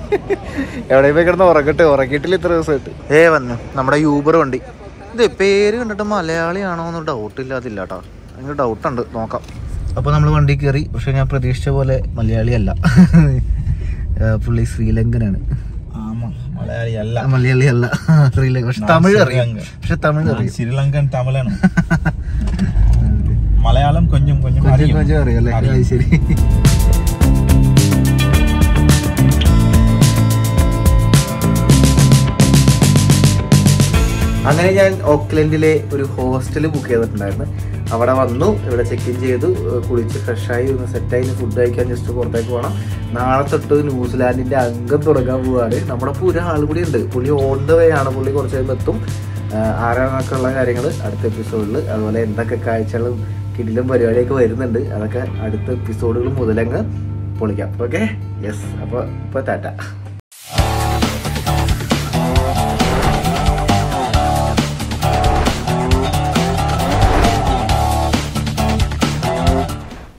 [SPEAKER 1] എവിടെ പോയി കിടന്ന് ഉറങ്ങട്ടെ ഉറങ്ങിയിട്ടില്ല ഇത്ര ദിവസമായിട്ട് ഏ വന്നു നമ്മുടെ യൂബർ വണ്ടി ഇത് പേര് കണ്ടിട്ട് മലയാളിയാണോ എന്ന് ഡൗട്ട് ഇല്ലാതില്ല കേട്ടോ ഭയങ്കര ഡൗട്ടുണ്ട് നോക്കാം അപ്പോൾ നമ്മൾ വണ്ടി കയറി പക്ഷെ ഞാൻ പ്രതീക്ഷിച്ച പോലെ മലയാളിയല്ല ഏ, പുള്ളി ശ്രീലങ്കനാണ്
[SPEAKER 4] ஆமா மலையாளி அல்ல
[SPEAKER 1] ആ, മലയാളിയല്ല ശ്രീലങ്ക പക്ഷെ തമിഴ് അറിയാം പക്ഷെ തമിഴ് അറിയാം
[SPEAKER 4] ஸ்ரீலங்கன் தமிழன் மலையாளம் கொஞ்சம் கொஞ்சம்
[SPEAKER 1] കൊഞ്ചം
[SPEAKER 4] அறியும்.
[SPEAKER 1] കൊഞ്ചം അറിയാം അല്ലേ
[SPEAKER 4] അറിയും.
[SPEAKER 1] അത് ശരി അങ്ങനെ ഞാൻ ഓക്ലൻഡിലെ ഒരു ഹോസ്റ്റൽ ബുക്ക് ചെയ്തിട്ടുണ്ടായിരുന്നു അവിടെ വന്നു ഇവിടെ ചെക്ക് ഇൻ ചെയ്തു ഏഹ് കുളിച്ച് ഫ്രഷായി ഒന്ന് സെറ്റായി ഫുഡ് കഴിക്കാൻ ജസ്റ്റ് പുറത്തേക്ക് പോകണം നാളെ തൊട്ട് ന്യൂസിലാൻഡിന്റെ അംഗം തുടങ്ങാൻ പോവാണ് നമ്മുടെ ഒപ്പം ഒരാൾ കൂടി ഉണ്ട് പുള്ളി ഓൺ ദ വേ ആണ് പുള്ളി കുറച്ച് കഴിയുമ്പോൾ എത്തും ആഹ് ആരാന്നൊക്കെ ഉള്ള കാര്യങ്ങൾ അടുത്ത എപ്പിസോഡിൽ അതുപോലെ എന്തൊക്കെ കാഴ്ചകളും കിടിലും പരിപാടിയൊക്കെ വരുന്നുണ്ട് അതൊക്കെ അടുത്ത എപ്പിസോഡുകൾ മുതലങ്ങ് പൊളിക്കാം ഓക്കെ യെസ് അപ്പോൾ ഇപ്പോൾ ടാറ്റ